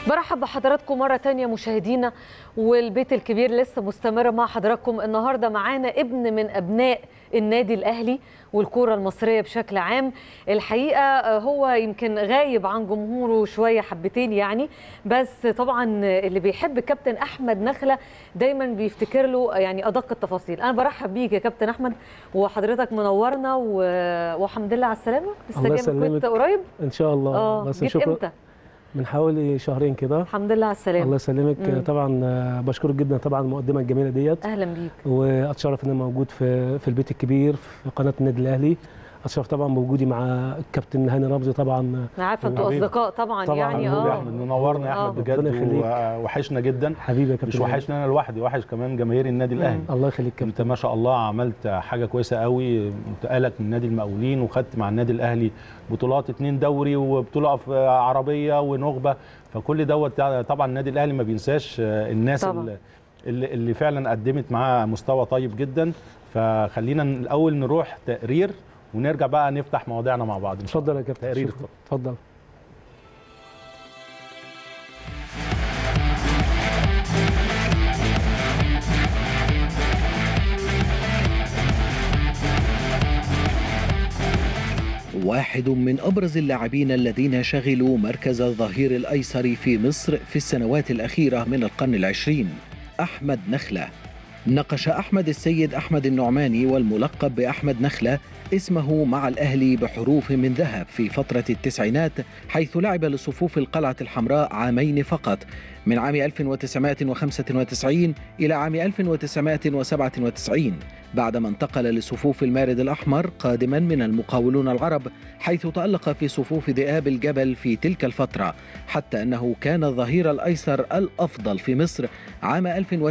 برحب بحضراتكم مرة تانية مشاهدينا والبيت الكبير لسه مستمر مع حضراتكم النهاردة معانا ابن من أبناء النادي الأهلي والكرة المصرية بشكل عام الحقيقة هو يمكن غايب عن جمهوره شوية حبتين يعني بس طبعا اللي بيحب الكابتن أحمد نخلة دايما بيفتكر له يعني أدق التفاصيل أنا برحب بيك يا كابتن أحمد وحضرتك منورنا و... والحمد لله على السلامة لسه الله جاي من يسلمك. كنت قريب ان شاء الله اه بس جيت شكرا امتى من حوالي شهرين كده الحمد لله على السلامة الله يسلمك مم. طبعا آه، بشكرك جدا طبعا المقدمه الجميله ديت أهلا بيك واتشرف ان انا موجود في في البيت الكبير في قناه النادي الاهلي اتشرف طبعا بوجودي مع الكابتن هاني رمزي طبعا أنا عارفه انتوا حبيبي. اصدقاء طبعا, طبعاً، يعني حبيبي يا اه احمد منورنا يا آه. احمد بجد ربنا يخليك. ووحشنا جدا حبيبي يا كابتن مش هاني. وحشنا انا لوحدي وحش كمان جماهير النادي الاهلي الله يخليك انت كابتن ما شاء الله عملت حاجه كويسه قوي انتقالك من نادي المقاولين وخدت مع النادي الاهلي بطولات اتنين دوري وبطوله في عربيه ونخبه فكل دوت طبعا النادي الاهلي ما بينساش الناس طبعاً. اللي, اللي اللي فعلا قدمت معاه مستوى طيب جدا فخلينا الاول نروح تقرير ونرجع بقى نفتح مواضيعنا مع بعض إن شاء اتفضل يا كابتن تقرير شكراً. اتفضل واحد من أبرز اللاعبين الذين شغلوا مركز الظهير الأيسر في مصر في السنوات الأخيرة من القرن العشرين أحمد نخلة نقش أحمد السيد أحمد النعماني والملقب بأحمد نخلة اسمه مع الأهلي بحروف من ذهب في فترة التسعينات حيث لعب لصفوف القلعة الحمراء عامين فقط من عام 1995 إلى عام 1997 بعدما انتقل لصفوف المارد الأحمر قادما من المقاولون العرب حيث تألق في صفوف ذئاب الجبل في تلك الفترة حتى أنه كان الظهير الأيسر الأفضل في مصر عام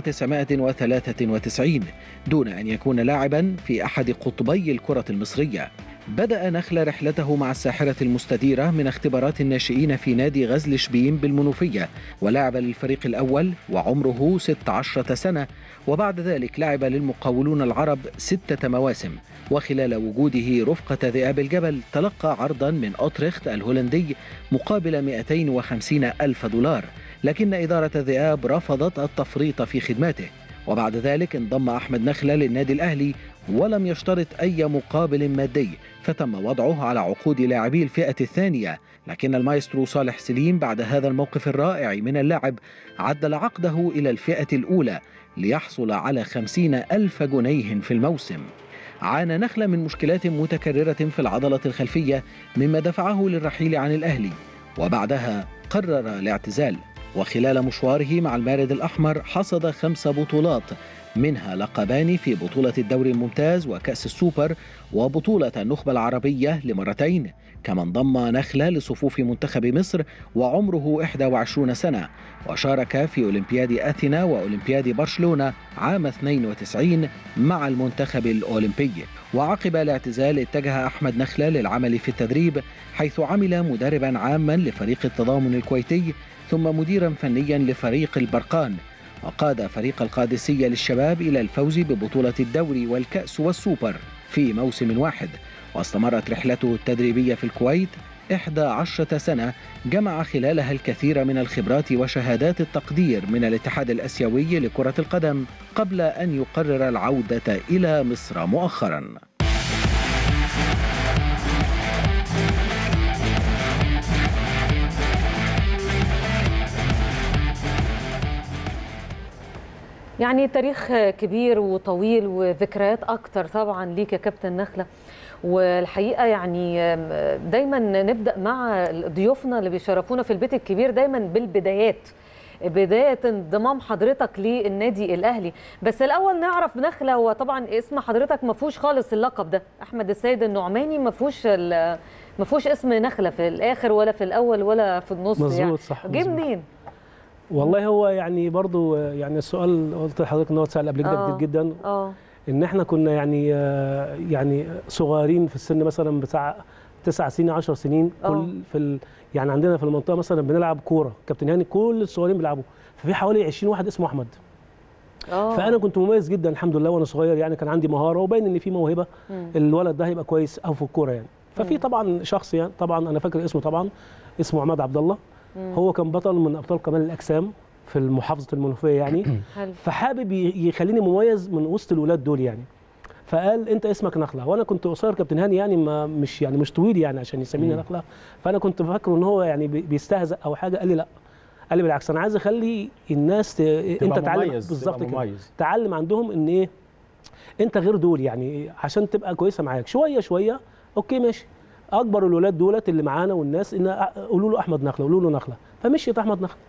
1993 دون أن يكون لاعبا في أحد قطبي الكرة المصرية بدأ نخل رحلته مع الساحرة المستديرة من اختبارات الناشئين في نادي غزل شبين بالمنوفية ولعب للفريق الأول وعمره 16 سنة وبعد ذلك لعب للمقاولون العرب ستة مواسم وخلال وجوده رفقة ذئاب الجبل تلقى عرضا من أوتريخت الهولندي مقابل 250 ألف دولار لكن إدارة الذئاب رفضت التفريط في خدماته وبعد ذلك انضم أحمد نخلة للنادي الأهلي ولم يشترط أي مقابل مادي فتم وضعه على عقود لاعبي الفئة الثانية لكن المايسترو صالح سليم بعد هذا الموقف الرائع من اللاعب عدل عقده إلى الفئة الأولى ليحصل على خمسين ألف جنيه في الموسم عانى نخلة من مشكلات متكررة في العضلة الخلفية مما دفعه للرحيل عن الأهلي وبعدها قرر الاعتزال وخلال مشواره مع المارد الأحمر حصد خمس بطولات منها لقبان في بطولة الدوري الممتاز وكأس السوبر وبطولة النخبة العربية لمرتين كما انضم نخلة لصفوف منتخب مصر وعمره 21 سنة وشارك في أولمبياد أثينا وأولمبياد برشلونة عام 92 مع المنتخب الأولمبي وعقب الاعتزال اتجه أحمد نخلة للعمل في التدريب حيث عمل مدربا عاما لفريق التضامن الكويتي ثم مديرا فنيا لفريق البرقان وقاد فريق القادسية للشباب إلى الفوز ببطولة الدوري والكأس والسوبر في موسم واحد واستمرت رحلته التدريبية في الكويت إحدى عشرة سنة جمع خلالها الكثير من الخبرات وشهادات التقدير من الاتحاد الأسيوي لكرة القدم قبل أن يقرر العودة إلى مصر مؤخراً يعني تاريخ كبير وطويل وذكريات اكتر طبعا ليك يا كابتن نخله والحقيقه يعني دايما نبدا مع ضيوفنا اللي بيشرفونا في البيت الكبير دايما بالبدايات بدايه انضمام حضرتك للنادي الاهلي بس الاول نعرف نخله هو طبعا اسم حضرتك ما فيهوش خالص اللقب ده احمد السيد النعماني ما فيهوش ال- ما فيهوش اسم نخله في الاخر ولا في الاول ولا في النص مظبوط يعني صح جه مظبوط. منين والله هو يعني برضو يعني السؤال قلت لحضرتك ان هو اتسال قبل كده آه. كتير جدا اه ان احنا كنا يعني آه، يعني صغيرين في السن مثلا بتاع تسع سنين 10 سنين آه. كل في ال يعني عندنا في المنطقه مثلا بنلعب كوره كابتن هاني كل الصغيرين بيلعبوا ففي حوالي 20 واحد اسمه احمد اه فانا كنت مميز جدا الحمد لله وانا صغير يعني كان عندي مهاره وباين ان في موهبه مم. الولد ده هيبقى كويس او في الكوره يعني ففي مم. طبعا شخص يعني طبعا انا فاكر اسمه طبعا اسمه عماد عبد الله هو كان بطل من ابطال كمال الاجسام في محافظه المنوفيه يعني حلو فحابب ي- يخليني مميز من وسط الولاد دول يعني فقال انت اسمك نخله وانا كنت قصير كابتن هاني يعني ما مش يعني مش طويل يعني عشان يسميني مم. نخله فانا كنت فاكره ان هو يعني بي- بيستهزأ او حاجه قال لي لا قال لي بالعكس انا عايز اخلي الناس ت... انت تبقى تعلم مميز بالظبط تبقى كده مميز تعلم عندهم ان ايه انت غير دول يعني عشان تبقى كويسه معاك شويه شويه اوكي ماشي اكبر الولاد دولت اللي معانا والناس ان قولوا له احمد نخله قولوا له نخله فمشيت احمد نخله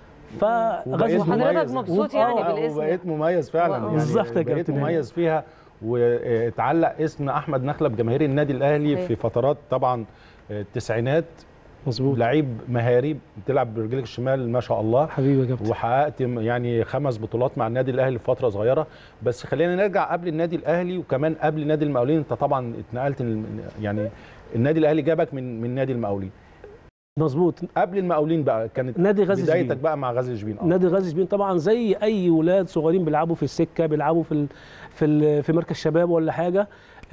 وبقيت فغزل وحضرتك مميز. مبسوط آه، يعني آه، بالاسم وبقيت مميز فعلا واو. يعني بالظبط يا بقيت كابتن هاني. مميز فيها واتعلق اسم احمد نخله بجماهير النادي الاهلي صحيح. في فترات طبعا التسعينات مظبوط لعيب مهاري بتلعب برجلك الشمال ما شاء الله حبيبي يا كابتن وحققت م- يعني خمس بطولات مع النادي الاهلي في فتره صغيره بس خلينا نرجع قبل النادي الاهلي وكمان قبل نادي المقاولين انت طبعا اتنقلت ال- يعني النادي الاهلي جابك من من نادي المقاولين مظبوط قبل المقاولين بقى كانت نادي غزل بدايتك شبين بقى مع غزل شبين اه نادي غزل شبين طبعا زي اي ولاد صغيرين بيلعبوا في السكه بيلعبوا في ال... في ال... في مركز شباب ولا حاجه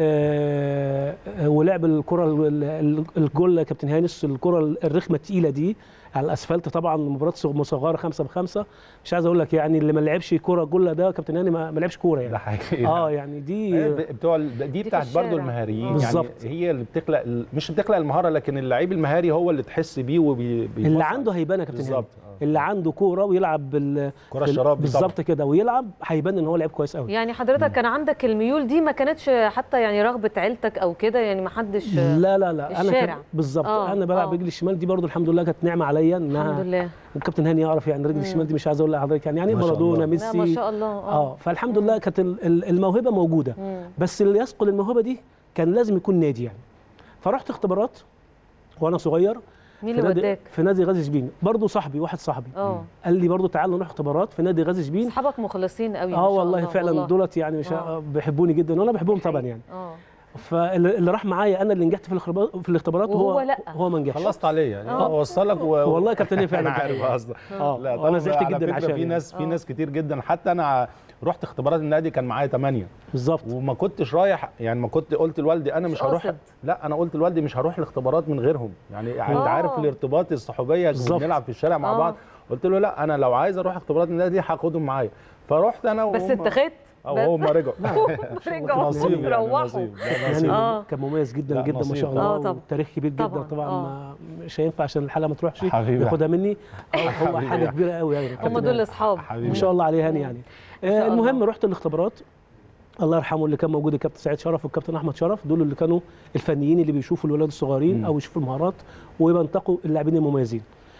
آه... آه، ولعب الكره ال- ال- الجول يا كابتن هانس الكره الرخمه التقيله دي على الاسفلت طبعا مباراه صغ- مصغره خمسة بخمسة مش عايز اقول لك يعني اللي ما لعبش كوره جله ده كابتن هاني ما ما لعبش كوره ده يعني حقيقي اه يعني دي بتوع ال- دي في بتاعت برضو الشارع. المهاريين آه. يعني بالظبط. هي اللي بتخلق ال- مش بتخلق المهاره لكن اللعيب المهاري هو اللي تحس بيه وبي اللي عنده هيبان يا كابتن هاني بالظبط آه. اللي عنده كوره ويلعب بال كره الشراب دي طبعاً. بالظبط كده ويلعب هيبان ان هو لعيب كويس قوي يعني حضرتك كان عندك الميول دي ما كانتش حتى يعني رغبه عيلتك او كده يعني ما حدش لا لا لا انا الشارع. كان بالظبط آه، انا بلعب آه. رجلي الشمال دي برضو الحمد لله كانت نعمه عليا انها الحمد لله والكابتن هاني يعرف يعني رجلي الشمال دي مش عايز اقول لحضرتك يعني يعني ما شاء مارادونا الله. لا ما ميسي شاء الله اه اه فالحمد لله كانت ال- ال- الموهبه موجوده مم. بس اللي يثقل الموهبه دي كان لازم يكون نادي يعني فرحت اختبارات وانا صغير مين في اللي نادي وداك؟ في نادي غازي شبين برضه صاحبي واحد صاحبي اه قال لي برضه تعال نروح اختبارات في نادي غازي شبين اصحابك مخلصين قوي ما اه شاء والله الله، فعلا والله. دولت يعني مش آه. بيحبوني جدا وانا بحبهم طبعا يعني اه فاللي اللي راح معايا انا اللي نجحت في الاختبارات في الاختبارات وهو هو لأ. هو ما نجحش خلصت عليه يعني آه. هو وصلك و... والله يا كابتن هي فعلا انا عارف قصدك اه لا وانا طبعاً زعلت على جدا فكرة عشان في ناس في آه. ناس كتير جدا حتى انا رحت اختبارات النادي كان معايا ثمانية بالظبط وما كنتش رايح يعني ما كنت قلت لوالدي انا مش مش هروح قاصد. لا انا قلت لوالدي مش هروح الاختبارات من غيرهم يعني انت آه. عارف الارتباط الصحوبيه بالظبط. بنلعب في الشارع مع آه. بعض قلت له لا انا لو عايز اروح اختبارات النادي هاخدهم معايا فرحت انا بس وهم- اتخذت او هم رجعوا رجعوا نصيب يعني روحوا نصيب لا، يعني نصيب. آه. كان مميز جدا لا، جدا ما نصيب شاء طبعاً. الله آه، طبعاً. تاريخ كبير جدا طبعاً، طبعا, آه. ما مش هينفع عشان الحلقه ما تروحش حبيبي. ياخدها مني آه، هو حبيبي. حاجه كبيره قوي يعني هم كابتن دول هاني. اصحاب حبيبي. ما شاء الله عليه هاني يعني ما شاء آه، المهم الله. رحت الاختبارات الله يرحمه اللي كان موجود الكابتن سعيد شرف والكابتن احمد شرف دول اللي كانوا الفنيين اللي بيشوفوا الولاد الصغيرين مم. او يشوفوا المهارات وينتقوا اللاعبين المميزين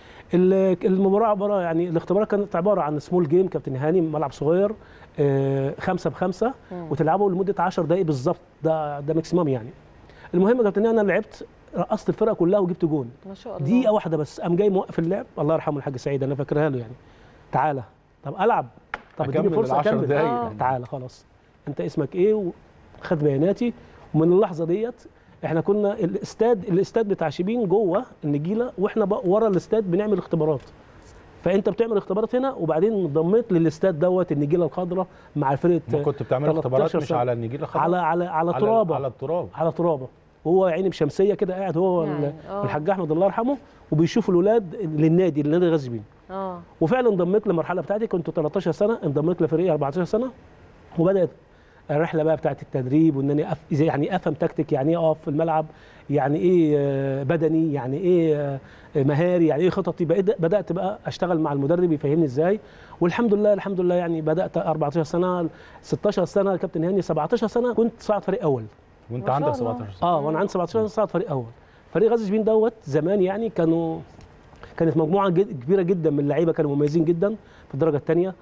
ال- المباراه عباره يعني الاختبارات كانت عباره عن سمول جيم كابتن هاني ملعب صغير آه، خمسة بخمسة مم. وتلعبوا لمده 10 دقائق بالظبط ده ده ماكسيمم يعني المهم يا كابتن انا لعبت رقصت الفرقه كلها وجبت جون ما شاء الله دقيقه واحده بس قام جاي موقف اللعب الله يرحمه الحاج سعيد انا فاكرها له يعني تعالى طب العب طب اديني أكمل فرصه العشر اكمل دقايق. آه. تعالى خلاص انت اسمك ايه وخد بياناتي ومن اللحظه ديت احنا كنا الاستاد الاستاد بتاع شبين جوه النجيله واحنا بقى ورا الاستاد بنعمل اختبارات فانت بتعمل اختبارات هنا وبعدين انضميت للاستاد دوت النجيله الخضراء مع فرقه ما كنت بتعمل 13 اختبارات مش سنة. على النجيل الخضراء على على على على- ترابه على التراب على ترابه وهو يا عيني بشمسيه كده قاعد هو يعني، وال- آه. والحاج احمد الله يرحمه وبيشوفوا الاولاد للنادي لنادي غزل بين اه وفعلا انضميت للمرحله بتاعتي كنت 13 سنه انضميت لفريق 14 سنه وبدات الرحله بقى بتاعت التدريب وان انا أف... زي- يعني افهم تكتيك يعني ايه اقف في الملعب يعني ايه آه، بدني يعني ايه آه، مهاري يعني ايه خططي بقيت بدات بقى اشتغل مع المدرب يفهمني ازاي والحمد لله الحمد لله يعني بدات 14 سنه 16 سنه كابتن هاني 17 سنه كنت صاعد فريق اول وانت ما شاء عندك الله. 17 سنه اه وانا عندي 17 سنه صعد فريق اول فريق غزل شبين دوت زمان يعني كانوا كانت مجموعه جد كبيره جدا من اللعيبه كانوا مميزين جدا في الدرجه الثانيه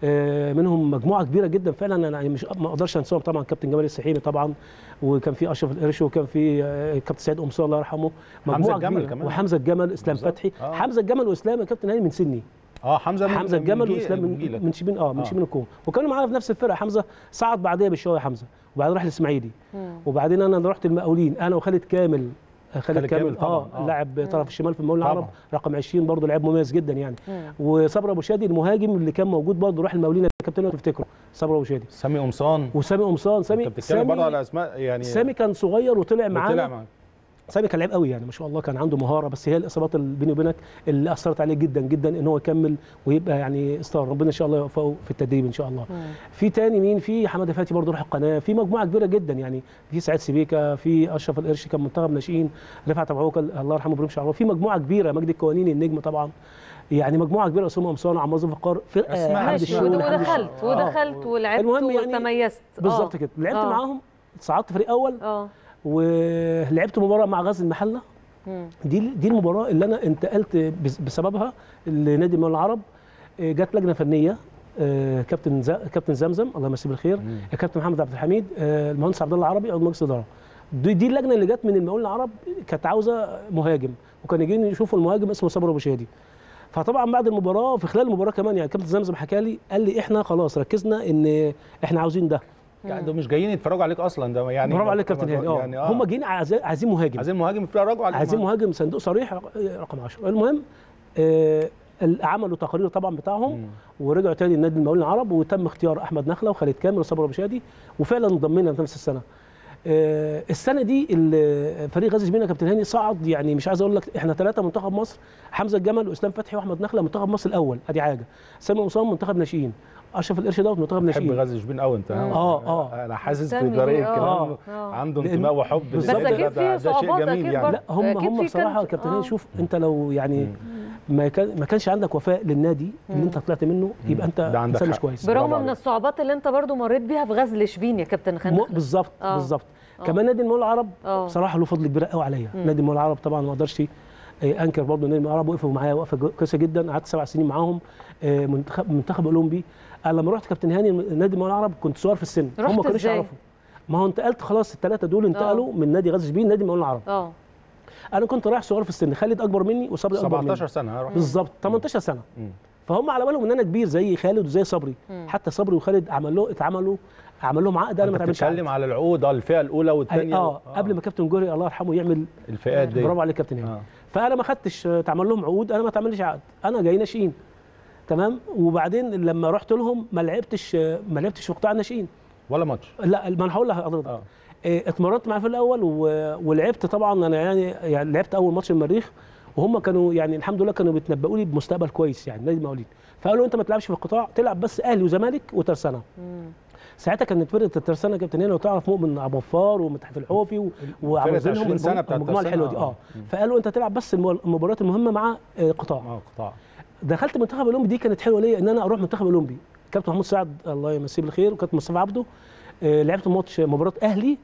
منهم مجموعه كبيره جدا فعلا انا مش ما اقدرش انساهم طبعا كابتن جمال السحيمي طبعا وكان في اشرف القرش وكان في آه، كابتن سعيد قمصان الله يرحمه مجموعه الجمل كبيرة. كمان. وحمزه الجمل اسلام بالظبط. فتحي آه. حمزه الجمل واسلام يا كابتن هاني من سني اه حمزه من حمزه من الجمل جيل- واسلام من, جيلك. من شبين اه من آه. شبين الكوم وكانوا معانا في نفس الفرقه حمزه صعد بعديها بشويه حمزه وبعدين راح الاسماعيلي مم. وبعدين انا رحت المقاولين انا وخالد كامل خالد خالد كامل كامل طبعاً، اه آه. لاعب طرف الشمال في المقاولين طبعاً. العرب رقم 20 برضه لاعب مميز جدا يعني مم. وصبري ابو شادي المهاجم اللي كان موجود برضه راح المقاولين الكابتن لو تفتكروا صبري ابو شادي سامي قمصان وسامي قمصان سامي انت بتتكلم برضه على اسماء يعني سامي كان صغير وطلع معانا طلع معاك سامي كان لعيب قوي يعني ما شاء الله كان عنده مهاره بس هي الاصابات اللي بيني وبينك اللي اثرت عليه جدا جدا ان هو يكمل ويبقى يعني ستار ربنا ان شاء الله يوفقه في التدريب ان شاء الله في تاني مين في حماده فاتي برضه راح القناه في مجموعه كبيره جدا يعني في سعيد سبيكه في اشرف القرش كان منتخب ناشئين رفعت ابو عوكل الله يرحمه ابراهيم شعراوي في مجموعه كبيره مجدي الكوانيني النجم طبعا يعني مجموعه كبيره اسامه قمصان عمار فقار فرقه أسماء حمد ماشي الشاوي، حمد ودخلت الشاوي. آه. ودخلت ولعبت المهم يعني وتميزت آه. بالظبط كده لعبت آه. معاهم صعدت فريق اول اه ولعبت مباراه مع غزل المحله مم. دي دي المباراه اللي انا انتقلت بس- بسببها لنادي المال العرب آه، جت لجنه فنيه آه، كابتن ز... كابتن زمزم الله يمسيه بالخير مم. كابتن محمد عبد الحميد آه، المهندس عبد الله العربي عضو مجلس الاداره دي, دي اللجنه اللي جت من المقاولين العرب كانت عاوزه مهاجم وكان يجيني يشوفوا المهاجم اسمه صبري ابو شادي فطبعا بعد المباراه في خلال المباراه كمان يعني كابتن زمزم حكى لي قال لي احنا خلاص ركزنا ان احنا عاوزين ده يعني دول مش جايين يتفرجوا عليك اصلا ده يعني برافو عليك كابتن هاني اه يعني هم جايين عايزين عايزين مهاجم عايزين مهاجم يتفرجوا عليك عايزين مهاجم صندوق صريح رق- رقم 10 المهم آه عملوا تقارير طبعا بتاعهم مم. ورجعوا تاني لنادي المقاولين العرب وتم اختيار احمد نخله وخالد كامل وصبري ابو شادي وفعلا انضمينا نفس السنه آه السنه دي ال- فريق غازي شبينا كابتن هاني صعد يعني مش عايز اقول لك احنا ثلاثه منتخب مصر حمزه الجمل واسلام فتحي واحمد نخله منتخب مصر الاول ادي حاجه سامي مصطفى منتخب ناشئين اشرف القرش دوت منتخب بحب ناشئين غازي شبين قوي انت آه، آه. انا حاسس سامي بطريقه آه، كلامه آه. عنده لأن- انتماء وحب بس للنادي أكيد ده- في ده- ده شيء صعوبات جميل أكيد يعني برضه. لا هم أكيد هم في بصراحه كان- كابتن آه. هاني شوف انت لو يعني مم. ما كان ما كانش عندك وفاء للنادي اللي انت طلعت منه يبقى انت ده عندك انسان مش حق. كويس برافو برغم من عليك. الصعوبات اللي انت برضو مريت بيها في غزل شبين يا كابتن مو- خالد بالظبط آه. بالظبط آه. كمان نادي المول العرب آه. بصراحه له فضل كبير قوي عليا مم. نادي المول العرب طبعا ما اقدرش آه، انكر برضه نادي المول العرب وقفوا معايا وقفه جو- كويسه جدا قعدت سبع سنين معاهم آه، منتخب منتخب اولمبي انا لما رحت كابتن هاني نادي المول العرب كنت صغير في السن رحت هم ما كانوش إزاي؟ يعرفوا ما هو انتقلت خلاص الثلاثه دول انتقلوا من نادي غزل شبين نادي المول العرب اه انا كنت رايح صغير في السن خالد اكبر مني وصبري اكبر مني 17 سنه هروح بالظبط 18 سنه مم. فهم على بالهم ان انا كبير زي خالد وزي صبري مم. حتى صبري وخالد عمل له اتعملوا عمل لهم عقد انا ما انت اتعملش عقد بتتكلم على العقود اه الفئه الاولى والثانيه اه قبل ما كابتن جوري الله يرحمه يعمل الفئات دي برافو عليك كابتن هاني آه. فانا ما خدتش آه، اتعمل لهم عقود انا ما اتعملش عقد انا جاي ناشئين تمام وبعدين لما رحت لهم ما لعبتش آه، ما لعبتش في قطاع الناشئين ولا ماتش لا ما انا هقول لحضرتك اه آه، اتمرنت معاه في الاول و- ولعبت طبعا انا يعني يعني لعبت اول ماتش المريخ وهم كانوا يعني الحمد لله كانوا بيتنبؤوا لي بمستقبل كويس يعني نادي المقاولين فقالوا انت ما تلعبش في القطاع تلعب بس اهلي وزمالك وترسانه مم. ساعتها كانت فرقه الترسانه يا كابتن هنا لو تعرف مؤمن ابو غفار ومتحف الحوفي و- وعاوزينهم 20 سنة بتاعت المجموعه الحلوه دي الترسانة، اه آه. فقالوا انت تلعب بس المو- المباريات المهمه مع آه، قطاع اه قطاع دخلت منتخب اولمبي دي كانت حلوه ليا ان انا اروح منتخب اولمبي كابتن محمود سعد الله يمسيه بالخير وكابتن مصطفى عبده آه، لعبت ماتش مباراه اهلي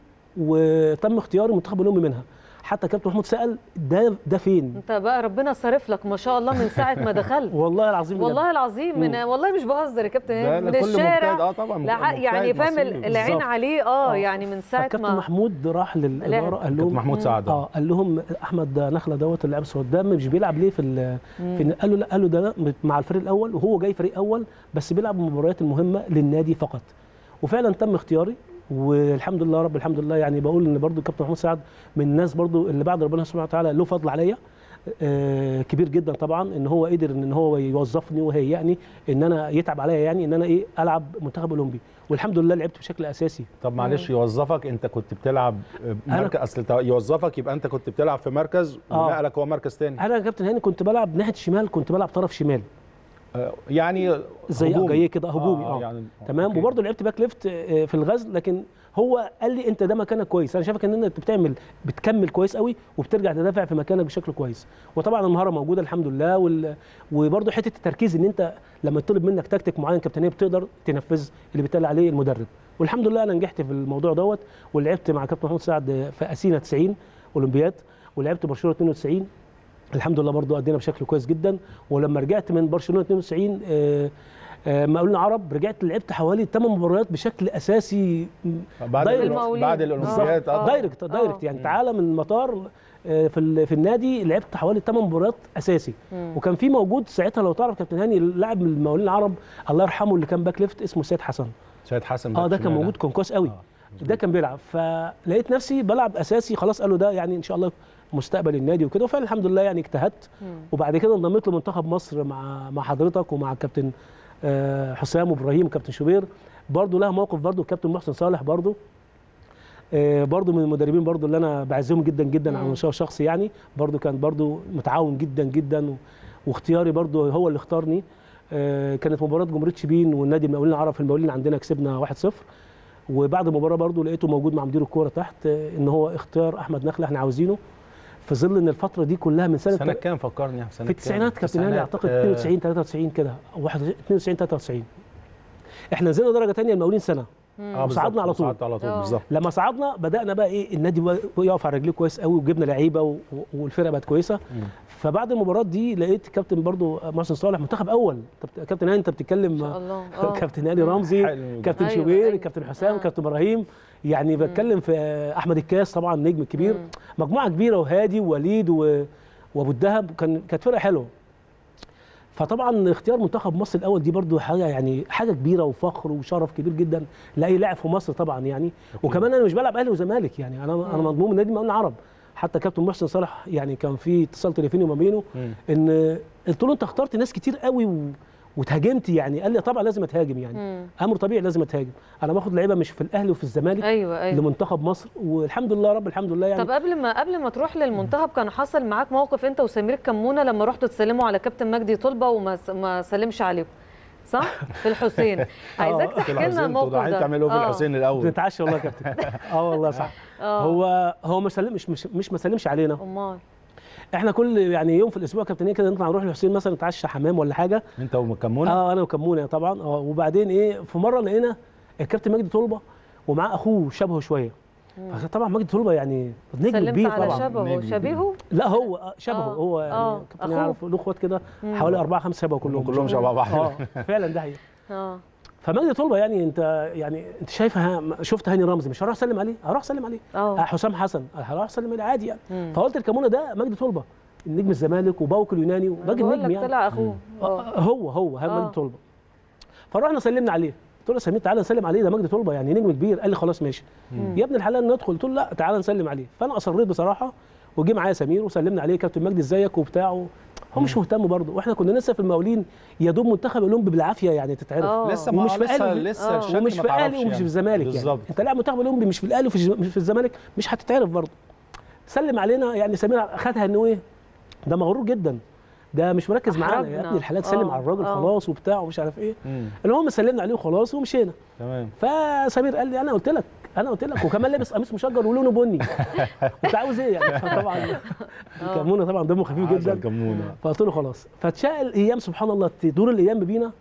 وتم اختياري منتخب اولمبي منها حتى كابتن محمود سال ده ده فين انت بقى ربنا صارف لك ما شاء الله من ساعه ما دخلت والله العظيم بجد. والله العظيم من والله مش بهزر يا كابتن ده هاني من لكل الشارع مجتهد، اه طبعا لع- مجتهد يعني فاهم نصيب. ال- العين بالظبط. عليه اه آه. يعني من ساعه فكابتن ما محمود راح للاداره قال كابتن لهم محمود سعد اه قال لهم احمد نخله دوت اللاعب الصغير ده مش بيلعب ليه في, ال- في قال له لا قال له ده مع الفريق الاول وهو جاي فريق اول بس بيلعب المباريات المهمه للنادي فقط وفعلا تم اختياري والحمد لله رب الحمد لله يعني بقول ان برضو كابتن محمود سعد من الناس برضو اللي بعد ربنا سبحانه وتعالى له فضل عليا آه كبير جدا طبعا ان هو قدر ان هو يوظفني وهيئني ان انا يتعب عليا يعني ان انا ايه العب منتخب اولمبي والحمد لله لعبت بشكل اساسي طب معلش يوظفك انت كنت بتلعب مركز اصل انت يوظفك يبقى انت كنت بتلعب في مركز آه. ونقلك هو مركز تاني انا يا كابتن هاني كنت بلعب ناحيه الشمال كنت بلعب طرف شمال آه، يعني زي هجومي. جاي كده هجومي اه, يعني تمام أوكي. وبرضه لعبت باك ليفت آه، في الغزل لكن هو قال لي انت ده مكانك كويس انا شايفك ان انت بتعمل بتكمل كويس قوي وبترجع تدافع في مكانك بشكل كويس وطبعا المهاره موجوده الحمد لله وال... وبرضه حته التركيز ان انت لما يطلب منك تكتيك معين كابتنيه بتقدر تنفذ اللي بيتقال عليه المدرب والحمد لله انا نجحت في الموضوع دوت ولعبت مع كابتن محمود سعد في اسينا 90 اولمبياد ولعبت برشلونه 92 الحمد لله برضو ادينا بشكل كويس جدا ولما رجعت من برشلونه 92 آه، آه، مقاولين عرب رجعت لعبت حوالي 8 مباريات بشكل اساسي بعد دايركت. الأولمبياد- المقاولين. بعد الاولمبياد آه. آه. دايركت دايركت يعني تعالى من المطار آه، في ال- في النادي لعبت حوالي 8 مباريات اساسي مم. وكان في موجود ساعتها لو تعرف كابتن هاني لاعب من المقاولين العرب الله يرحمه اللي كان باك ليفت اسمه سيد حسن سيد حسن اه ده باك كان شمال. موجود كان كويس قوي آه. ده كان بيلعب فلقيت نفسي بلعب اساسي خلاص قالوا ده يعني ان شاء الله مستقبل النادي وكده وفعلا الحمد لله يعني اجتهدت مم. وبعد كده انضميت لمنتخب مصر مع مع حضرتك ومع الكابتن آه، حسام وابراهيم وكابتن شوبير برضه لها موقف برضه الكابتن محسن صالح برضه آه، برضو من المدربين برضو اللي انا بعزهم جدا جدا على مم. مستوى شخصي يعني برضو كان برضو متعاون جدا جدا و- واختياري برضو هو اللي اختارني آه، كانت مباراه جمهوريه شبين والنادي المقاولين العرب في المقاولين عندنا كسبنا 1-0 وبعد المباراه برضو لقيته موجود مع مدير الكوره تحت آه، ان هو اختار احمد نخله احنا عاوزينه في ظل ان الفتره دي كلها من سنه سنه كام فكرني سنه في التسعينات كام؟ كابتن هاني اعتقد آه، 92 93 كده او 91 92 93 احنا نزلنا درجه ثانيه المقاولين سنه اه وصعدنا على طول. صعدت على طول آه. بالظبط لما صعدنا بدانا بقى ايه النادي بقى يقف على رجليه كويس قوي وجبنا لعيبه و- و- والفرقه بقت كويسه مم. فبعد المباراه دي لقيت كابتن برضو محسن صالح منتخب اول أنت بت- كابتن هاني انت ما بتتكلم شاء الله آه. كابتن هاني رمزي حلو. كابتن أيوة، شوبير أيوة. كابتن حسام آه. كابتن ابراهيم يعني بتكلم في احمد الكاس طبعا النجم الكبير مم. مجموعه كبيره وهادي ووليد و... وابو الدهب كان كانت فرقه حلوه فطبعا اختيار منتخب مصر الاول دي برضو حاجه يعني حاجه كبيره وفخر وشرف كبير جدا لاي لاعب في مصر طبعا يعني وكمان انا مش بلعب اهلي وزمالك يعني انا انا مم. مضمون من نادي المقاولين العرب حتى كابتن محسن صالح يعني كان في اتصال تليفوني ما بينه مم. ان قلت له انت اخترت ناس كتير قوي و... وتهاجمت يعني قال لي طبعا لازم اتهاجم يعني مم. امر طبيعي لازم اتهاجم انا باخد لعيبه مش في الاهلي وفي الزمالك ايوه ايوه لمنتخب مصر والحمد لله رب الحمد لله يعني طب قبل ما قبل ما تروح للمنتخب كان حصل معاك موقف انت وسمير كمونه لما رحتوا تسلموا على كابتن مجدي طلبه وما س- ما سلمش عليكم صح في الحسين عايزاك آه، تحكي لنا الحسين الموقف رايحين ده تعملوا في آه. الحسين الاول بنتعشى والله يا كابتن اه والله صح آه. هو هو ما سلم مش مش مش ما سلمش علينا امال احنا كل يعني يوم في الاسبوع كابتن كده نطلع نروح لحسين مثلا نتعشى حمام ولا حاجه انت ومكمونه اه انا وكمونه طبعا اه وبعدين ايه في مره لقينا الكابتن مجدي طلبه ومعاه اخوه شبهه شويه طبعا مجدي طلبه يعني نجم سلمت كبير على طبعا شبهه نجم شبيهه لا هو آه، شبهه آه، هو يعني آه، كابتن أخوه. يعرف له اخوات كده مم. حوالي اربعه خمسه شبهه كلهم كلهم شبه بعض اه فعلا ده حقيقي اه فمجدي طلبه يعني انت يعني انت شايف ها- شفت هاني رمزي مش هروح اسلم عليه هروح اسلم عليه آه، اه حسام حسن هروح اسلم عليه عادي يعني مم. فقلت الكمونه ده مجدي طلبه النجم الزمالك وباوك اليوناني أنا راجل بقول نجم لك يعني طلع اخوه اه آه، هو هو هو آه. مجدي طلبه فرحنا سلمنا عليه قلت له يا سمير تعالى نسلم عليه ده مجدي طلبه يعني نجم كبير قال لي خلاص ماشي مم. يا ابن الحلال ندخل قلت له لا تعالى نسلم عليه فانا اصريت بصراحه وجي معايا سمير وسلمنا عليه كابتن مجدي ازيك وبتاع هو مش مهتم برضه واحنا كنا لسه في المقاولين يا دوب منتخب اولمبي بالعافيه يعني تتعرف آه. لسه ما ومش في لسه أهلي. لسه آه. الشكل ومش ما في اهلي تعرفش ومش يعني. في الزمالك يعني بالظبط انت لاعب منتخب اولمبي مش في الاهلي وفي الز- مش في الزمالك مش هتتعرف برضه سلم علينا يعني سمير خدها انه ايه ده مغرور جدا ده مش مركز معانا يا أحرجنا. ابني الحلال سلم آه، على الراجل آه. خلاص وبتاع ومش عارف ايه مم. المهم سلمنا عليه وخلاص ومشينا تمام فسمير قال لي انا قلت لك انا قلت لك وكمان لابس قميص مشجر ولونه بني انت عاوز ايه يعني طبعا كمونه طبعا دمه خفيف عسل جدا كمونه فقلت له خلاص فتشاء الايام سبحان الله تدور الايام بينا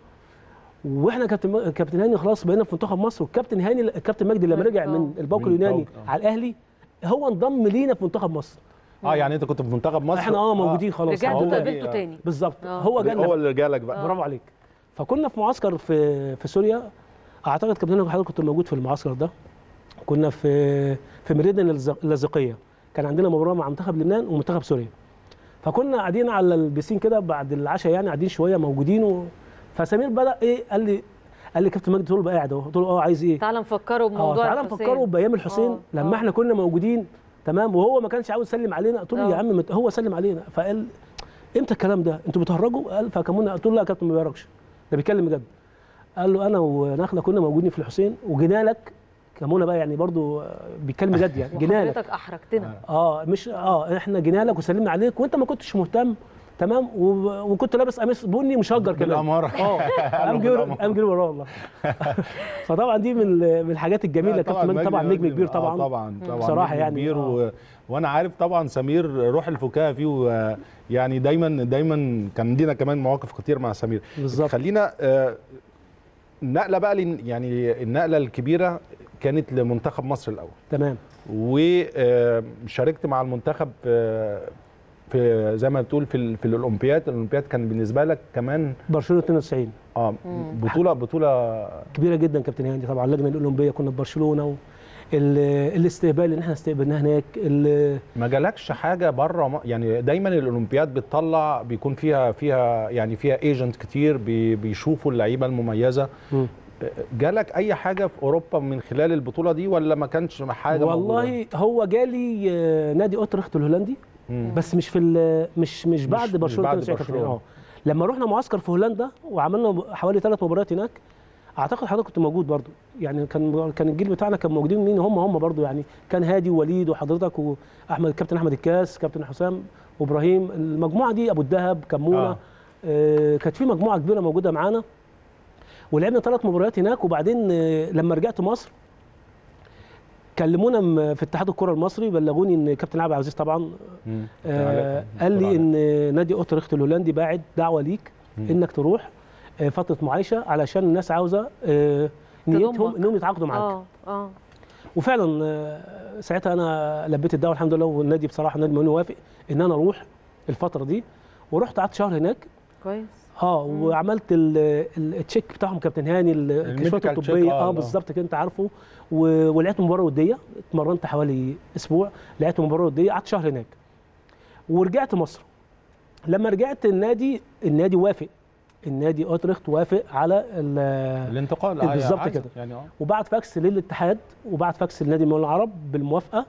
واحنا كابتن كابتن هاني خلاص بقينا في منتخب مصر والكابتن هاني الكابتن مجدي لما رجع من الباوك من اليوناني الباوك، آه. على الاهلي هو انضم لينا في منتخب مصر اه يعني انت كنت في منتخب مصر احنا اه موجودين خلاص رجعتوا هو الحمد لله. جه- قابلته تاني بالظبط آه. هو هو جالنا هو اللي جالك بقى برافو عليك فكنا في معسكر في في سوريا اعتقد كابتن هاني حضرتك كنت موجود في المعسكر ده كنا في في ميريدان اللز- اللاذقيه كان عندنا مباراه مع منتخب لبنان ومنتخب سوريا فكنا قاعدين على البسين كده بعد العشاء يعني قاعدين شويه موجودين و... فسمير بدا ايه قال لي قال لي كابتن مجدي تقول بقى قاعد اهو قلت له اه عايز ايه تعال نفكروا اه بموضوع تعالى الحسين. نفكره بايام الحسين آه، لما آه. احنا كنا موجودين تمام وهو ما كانش عاوز يسلم علينا قلت له آه. يا عم مت- هو سلم علينا فقال امتى الكلام ده انتوا بتهرجوا قال فكمونا قلت له لا يا كابتن ما بيهرجش ده بيتكلم بجد قال له انا ونخله كنا موجودين في الحسين وجينا لك كمونا بقى يعني برضو آه، بيتكلم بجد يعني جينا لك وحضرتك احرجتنا اه مش اه احنا جينا لك وسلمنا عليك وانت ما كنتش مهتم تمام و- وكنت لابس قميص بني مشجر كمان بالاماره اه قام جري قام جري وراه والله فطبعا دي من من الحاجات الجميله كابتن مجدي طبعا نجم كبير طبعا آه طبعا طبعا بصراحة نجم يعني، كبير آه. و... وانا عارف طبعا سمير روح الفكاهه فيه و... يعني دايما دايما كان لينا كمان مواقف كتير مع سمير بالظبط خلينا آه، النقله بقى لن- يعني النقله الكبيره كانت لمنتخب مصر الاول تمام وشاركت مع المنتخب في في زي ما بتقول في ال- في الاولمبياد الاولمبياد كان بالنسبه لك كمان برشلونه 92 اه مم. بطوله بطوله كبيره جدا كابتن هاني طبعا اللجنه الاولمبيه كنا في برشلونه و... ال- الاستقبال اللي احنا استقبلناه هناك ال- ما جالكش حاجه بره م- يعني دايما الاولمبياد بتطلع بيكون فيها فيها يعني فيها ايجنت كتير بي بيشوفوا اللعيبه المميزه مم. جالك اي حاجه في اوروبا من خلال البطوله دي ولا ما كانش حاجه موجودة؟ والله هو جالي آه، نادي اوترخت الهولندي مم. بس مش في ال- مش مش بعد مش برشلونه بعد 92 كابتن برشلونة. اه لما رحنا معسكر في هولندا وعملنا حوالي ثلاث مباريات هناك اعتقد حضرتك كنت موجود برضو يعني كان كان الجيل بتاعنا كان موجودين مين هم هم برضو يعني كان هادي ووليد وحضرتك واحمد كابتن احمد الكاس كابتن حسام وابراهيم المجموعه دي ابو الدهب كمونه آه. آه. آه كانت في مجموعه كبيره موجوده معانا ولعبنا ثلاث مباريات هناك وبعدين آه لما رجعت مصر كلمونا م- في اتحاد الكره المصري بلغوني ان كابتن عبد العزيز طبعا مم. آه قال لي ان نادي اوترخت الهولندي باعت دعوه ليك مم. انك تروح آه، فتره معايشه علشان الناس عاوزه آه، نيتهم تضمك. انهم يتعاقدوا معاك اه اه وفعلا آه، ساعتها انا لبيت الدعوه الحمد لله والنادي بصراحه النادي المقاولين وافق ان انا اروح الفتره دي ورحت قعدت شهر هناك كويس اه وعملت ال- ال- التشيك بتاعهم كابتن هاني ال- الكشوفات الميديكال تشيك، الطبيه آه، اه آه. بالظبط كده انت عارفه و- ولعبت مباراه وديه اتمرنت حوالي اسبوع لعبت مباراه وديه قعدت شهر هناك ورجعت مصر لما رجعت النادي النادي وافق النادي اوترخت وافق على ال- الانتقال آه، بالظبط عايز- كده. يعني اه وبعت فاكس للاتحاد وبعت فاكس لنادي المقاولين العرب بالموافقه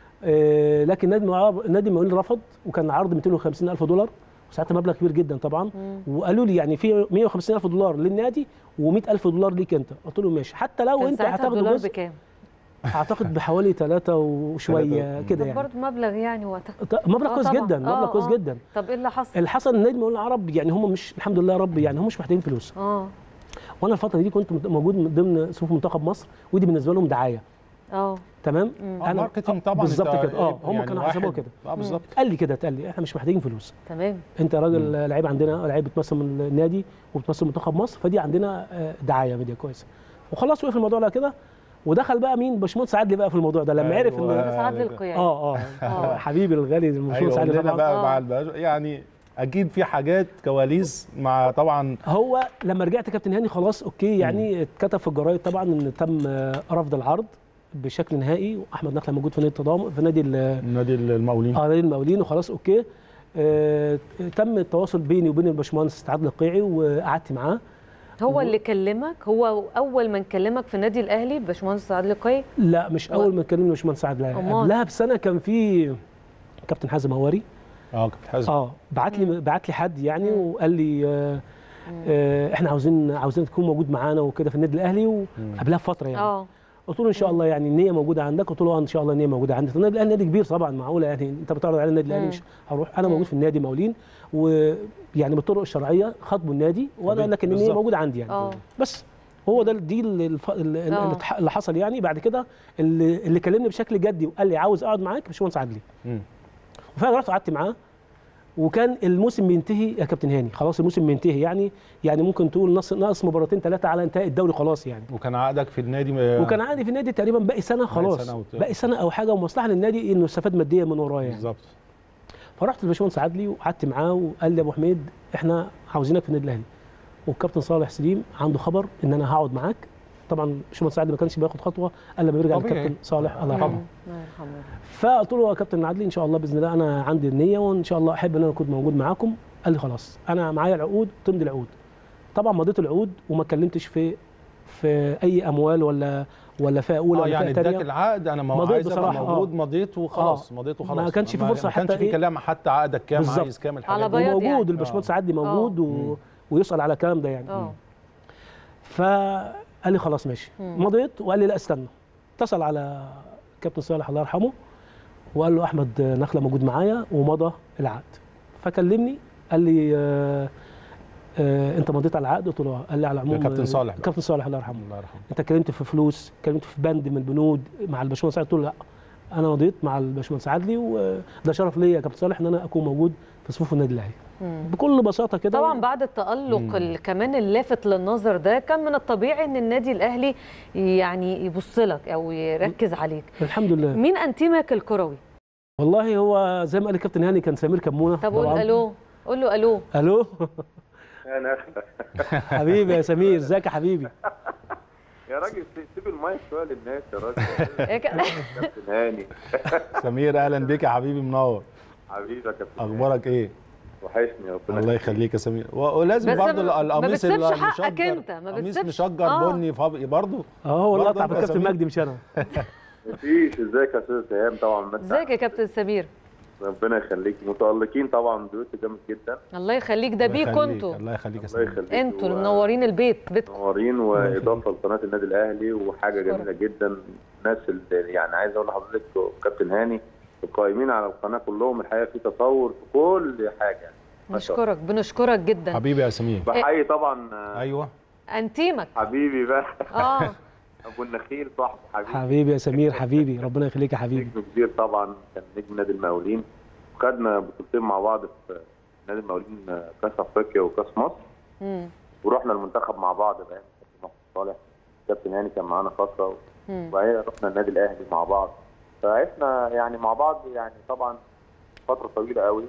آه، لكن نادي المقاولين العرب- نادي المقاولين رفض وكان عرض 250 الف دولار وساعتها مبلغ كبير جدا طبعا وقالوا لي يعني في 150 الف دولار للنادي و100 الف دولار ليك انت قلت له ماشي حتى لو كان انت ساعتها هتاخد الدولار جزء بكام؟ اعتقد بحوالي ثلاثة وشويه تلاتة. كده طب يعني برضه مبلغ يعني وقتها ط- مبلغ آه كويس طبعاً. جدا آه، مبلغ كويس آه. جدا طب ايه اللي حصل؟ اللي حصل ان نادي المقاولين العرب يعني هم مش الحمد لله يا رب يعني هم مش محتاجين فلوس اه وانا الفتره دي كنت مت- موجود من ضمن صفوف منتخب مصر ودي بالنسبه لهم دعايه اه تمام آه، ماركتينج طبعا بالظبط أنت كده اه هم يعني كانوا واحد- حسبوها كده اه بالظبط قال لي كده قال لي احنا مش محتاجين فلوس تمام انت راجل لعيب عندنا لعيب بتمثل من النادي وبتمثل منتخب مصر فدي عندنا آه، دعايه ميديا كويسه وخلاص وقف الموضوع على كده ودخل بقى مين باشمهندس عادلي بقى في الموضوع ده لما عرف ان أيوة. بس عادل القيعي اه اه آه. حبيبي الغالي الباشمهندس ايوه عادلي لنا طبعا بقى آه. مع الباش يعني اكيد في حاجات كواليس مع طبعا هو لما رجعت كابتن هاني خلاص اوكي يعني اتكتب في الجرايد طبعا ان تم آه، رفض العرض بشكل نهائي واحمد نخله موجود في نادي التضامن في نادي ال- نادي المقاولين اه نادي المقاولين وخلاص اوكي آه تم التواصل بيني وبين الباشمهندس عادل القيعي وقعدت معاه هو اللي كلمك هو اول من كلمك في النادي الاهلي باشمهندس عادل القيعي لا مش هو- اول ما كلمني باشمهندس عادل أمال؟ قبلها بسنه كان في كابتن حازم هواري اه كابتن حازم اه بعت لي بعت لي حد يعني وقال لي آه آه احنا عاوزين عاوزين تكون موجود معانا وكده في النادي الاهلي وقبلها بفتره يعني اه قلت له ان شاء الله يعني النيه موجوده عندك قلت له اه ان شاء الله النيه موجوده عندي النادي الاهلي نادي كبير طبعا معقوله يعني انت بتعرض على النادي الاهلي مم. مش هروح انا موجود في النادي مقاولين ويعني بالطرق الشرعيه خطبوا النادي وانا طبيعي. لكن النيه بالظبط. موجوده عندي يعني اه بس هو ده دي ال- الف... ال- ال- آه. اللي اتح- اللي حصل يعني بعد كده اللي, اللي كلمني بشكل جدي وقال لي عاوز اقعد معاك باشمهندس عدلي مم. وفعلا رحت قعدت معاه وكان الموسم بينتهي يا كابتن هاني خلاص الموسم بينتهي يعني يعني ممكن تقول ناقص ناقص مباراتين ثلاثه على انتهاء الدوري خلاص يعني وكان عقدك في النادي م- وكان عادي في النادي تقريبا باقي سنه خلاص سنة وت- باقي سنه او حاجه ومصلحه للنادي انه يستفاد ماديا من ورايا يعني بالظبط فرحت للباشمهندس عدلي وقعدت معاه وقال لي يا ابو حميد احنا عاوزينك في النادي الاهلي والكابتن صالح سليم عنده خبر ان انا هقعد معاك طبعا الباشمهندس عدلي ما كانش بياخد خطوه الا لما يرجع طبيعي. للكابتن صالح الله يرحمه الله يرحمه فقلت له يا كابتن عدلي ان شاء الله باذن الله انا عندي النيه وان شاء الله احب ان انا اكون موجود معاكم قال لي خلاص انا معايا العقود تمضي العقود طبعا مضيت العقود وما اتكلمتش في في اي اموال ولا ولا فئه اولى اه ولا يعني فئه اداك ثانيه العقد انا ما مضيت عايز ابقى بصراحة، آه. موجود مضيت وخلاص آه. مضيت وخلاص ما كانش في فرصة ما كانش حتى في إيه؟ كلام حتى عقدك كام بالظبط. عايز كام الحاجات على دي. بياض وموجود يعني. الباشمهندس عدلي موجود و... ويسال على الكلام ده يعني اه فقال لي خلاص ماشي مم. مضيت وقال لي لا استنى اتصل على كابتن صالح الله يرحمه وقال له احمد نخله موجود معايا ومضى العقد فكلمني قال لي آه آه انت مضيت على العقد قلت له آه. قال لي على العموم كابتن صالح بقى. كابتن صالح الله يرحمه الله يرحمه انت اتكلمت في فلوس اتكلمت في بند من البنود مع الباشمهندس عادل قلت له لا انا مضيت مع الباشمهندس عدلي وده شرف ليا يا كابتن صالح ان انا اكون موجود في صفوف النادي الاهلي مم. بكل بساطه كده طبعا بعد التألق مم. ال- كمان اللافت للنظر ده كان من الطبيعي ان النادي الاهلي يعني يبص لك او يركز عليك الحمد لله مين انتمك الكروي والله هو زي ما قال الكابتن هاني كان سمير كمونه طب قول طبعاً. الو قول له الو الو يا نخلة حبيبي يا سمير ازيك يا حبيبي يا راجل سيب المايك شويه للناس يا راجل إيه ك- كابتن هاني سمير اهلا بك يا حبيبي منور حبيبي يا كابتن هاني. اخبارك ايه وحشني ربنا الله يخليك يا سمير و- ولازم بس برضه ما- ما القميص بتسيبش اللي حقك مشجر- انت، ما قميص بتسيبش. مشجر آه. بني فابقي برضه اه والله برضه اطلع أنت يا بالكابتن سمير. مجدي مش انا مفيش ازيك يا استاذ سهام طبعا ما انت ازيك يا كابتن سمير ربنا يخليك متالقين طبعا دويتو جامد جدا الله يخليك ده الله بيكوا يخليك، انتوا الله يخليك يا الله سمير يخليك انتوا اللي و- منورين البيت بيتكم منورين واضافه لقناه النادي الاهلي وحاجه أشكرك. جميله جدا الناس اللي يعني عايز اقول لحضرتك كابتن هاني القائمين على القناه كلهم الحقيقه في تطور في كل حاجه يعني ما شاء الله. بنشكرك بنشكرك جدا حبيبي يا سمير بحيي طبعا آه، ايوه انتيمك حبيبي بقى اه ابو النخيل صاحبي حبيبي حبيبي يا سمير حبيبي ربنا يخليك يا حبيبي نجم كبير طبعا كان نجم نادي المقاولين خدنا بطولتين مع بعض في نادي المقاولين آه، كاس افريقيا وكاس مصر مم. ورحنا ورحنا المنتخب مع بعض بقى كابتن محمد صالح كابتن هاني كان معانا فتره مم. وبعدين رحنا النادي الاهلي مع بعض فعشنا يعني مع بعض يعني طبعا فتره طويله قوي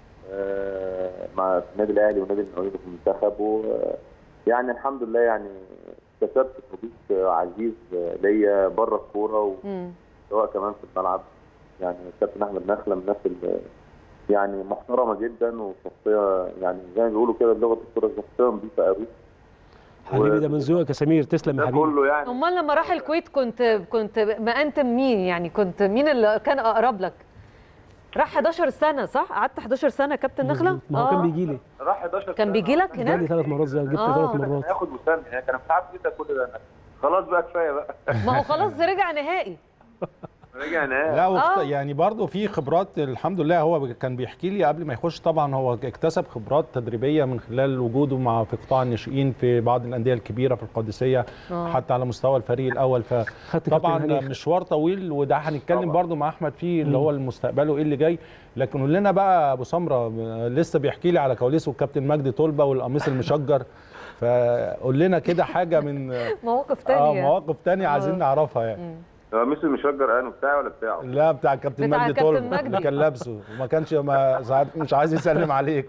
آه، مع النادي الاهلي والنادي المقاولين في المنتخب و- يعني الحمد لله يعني كسبت صديق عزيز ليا بره الكوره مم. وسواء كمان في الملعب يعني الكابتن احمد نخله من الناس اللي يعني محترمه جدا وشخصيه يعني زي ما بيقولوا كده بلغه الكوره شخصيه نظيفه قوي حبيبي ده من ذوقك يا سمير تسلم يا ده حبيبي كله يعني امال لما راح الكويت كنت كنت مأنتم مين يعني كنت مين اللي كان اقرب لك راح 11 سنه صح قعدت 11 سنه كابتن نخله مظبوط. ما هو كان بيجي لي راح 11 كان سنة. بيجي لك جالي هناك ثلاث مرات زي جبت آه. ثلاث مرات هياخد وسام هناك انا مش عارف ايه ده كل ده خلاص بقى كفايه بقى ما هو خلاص رجع نهائي رجع نهائي لا وخت... آه. يعني برضه في خبرات الحمد لله هو كان بيحكي لي قبل ما يخش طبعا هو اكتسب خبرات تدريبيه من خلال وجوده مع في قطاع الناشئين في بعض الانديه الكبيره في القادسيه آه. حتى على مستوى الفريق الاول خدت فطبعا كابتن هاني. مشوار طويل وده هنتكلم طبعا. برضه مع احمد فيه اللي مم. هو المستقبله ايه اللي جاي لكن قول لنا بقى ابو سمره لسه بيحكي لي على كواليس والكابتن مجدي طلبه والقميص المشجر فقول لنا كده حاجه من مواقف اه تانية مواقف تانية عايزين نعرفها يعني مم. هو ميسي المشجر انا بتاعي ولا بتاعه؟ لا بتاع كابتن بتاع مجدي كابتن طلبه مجدي. اللي كان لابسه وما كانش ما ساعات مش عايز يسلم عليك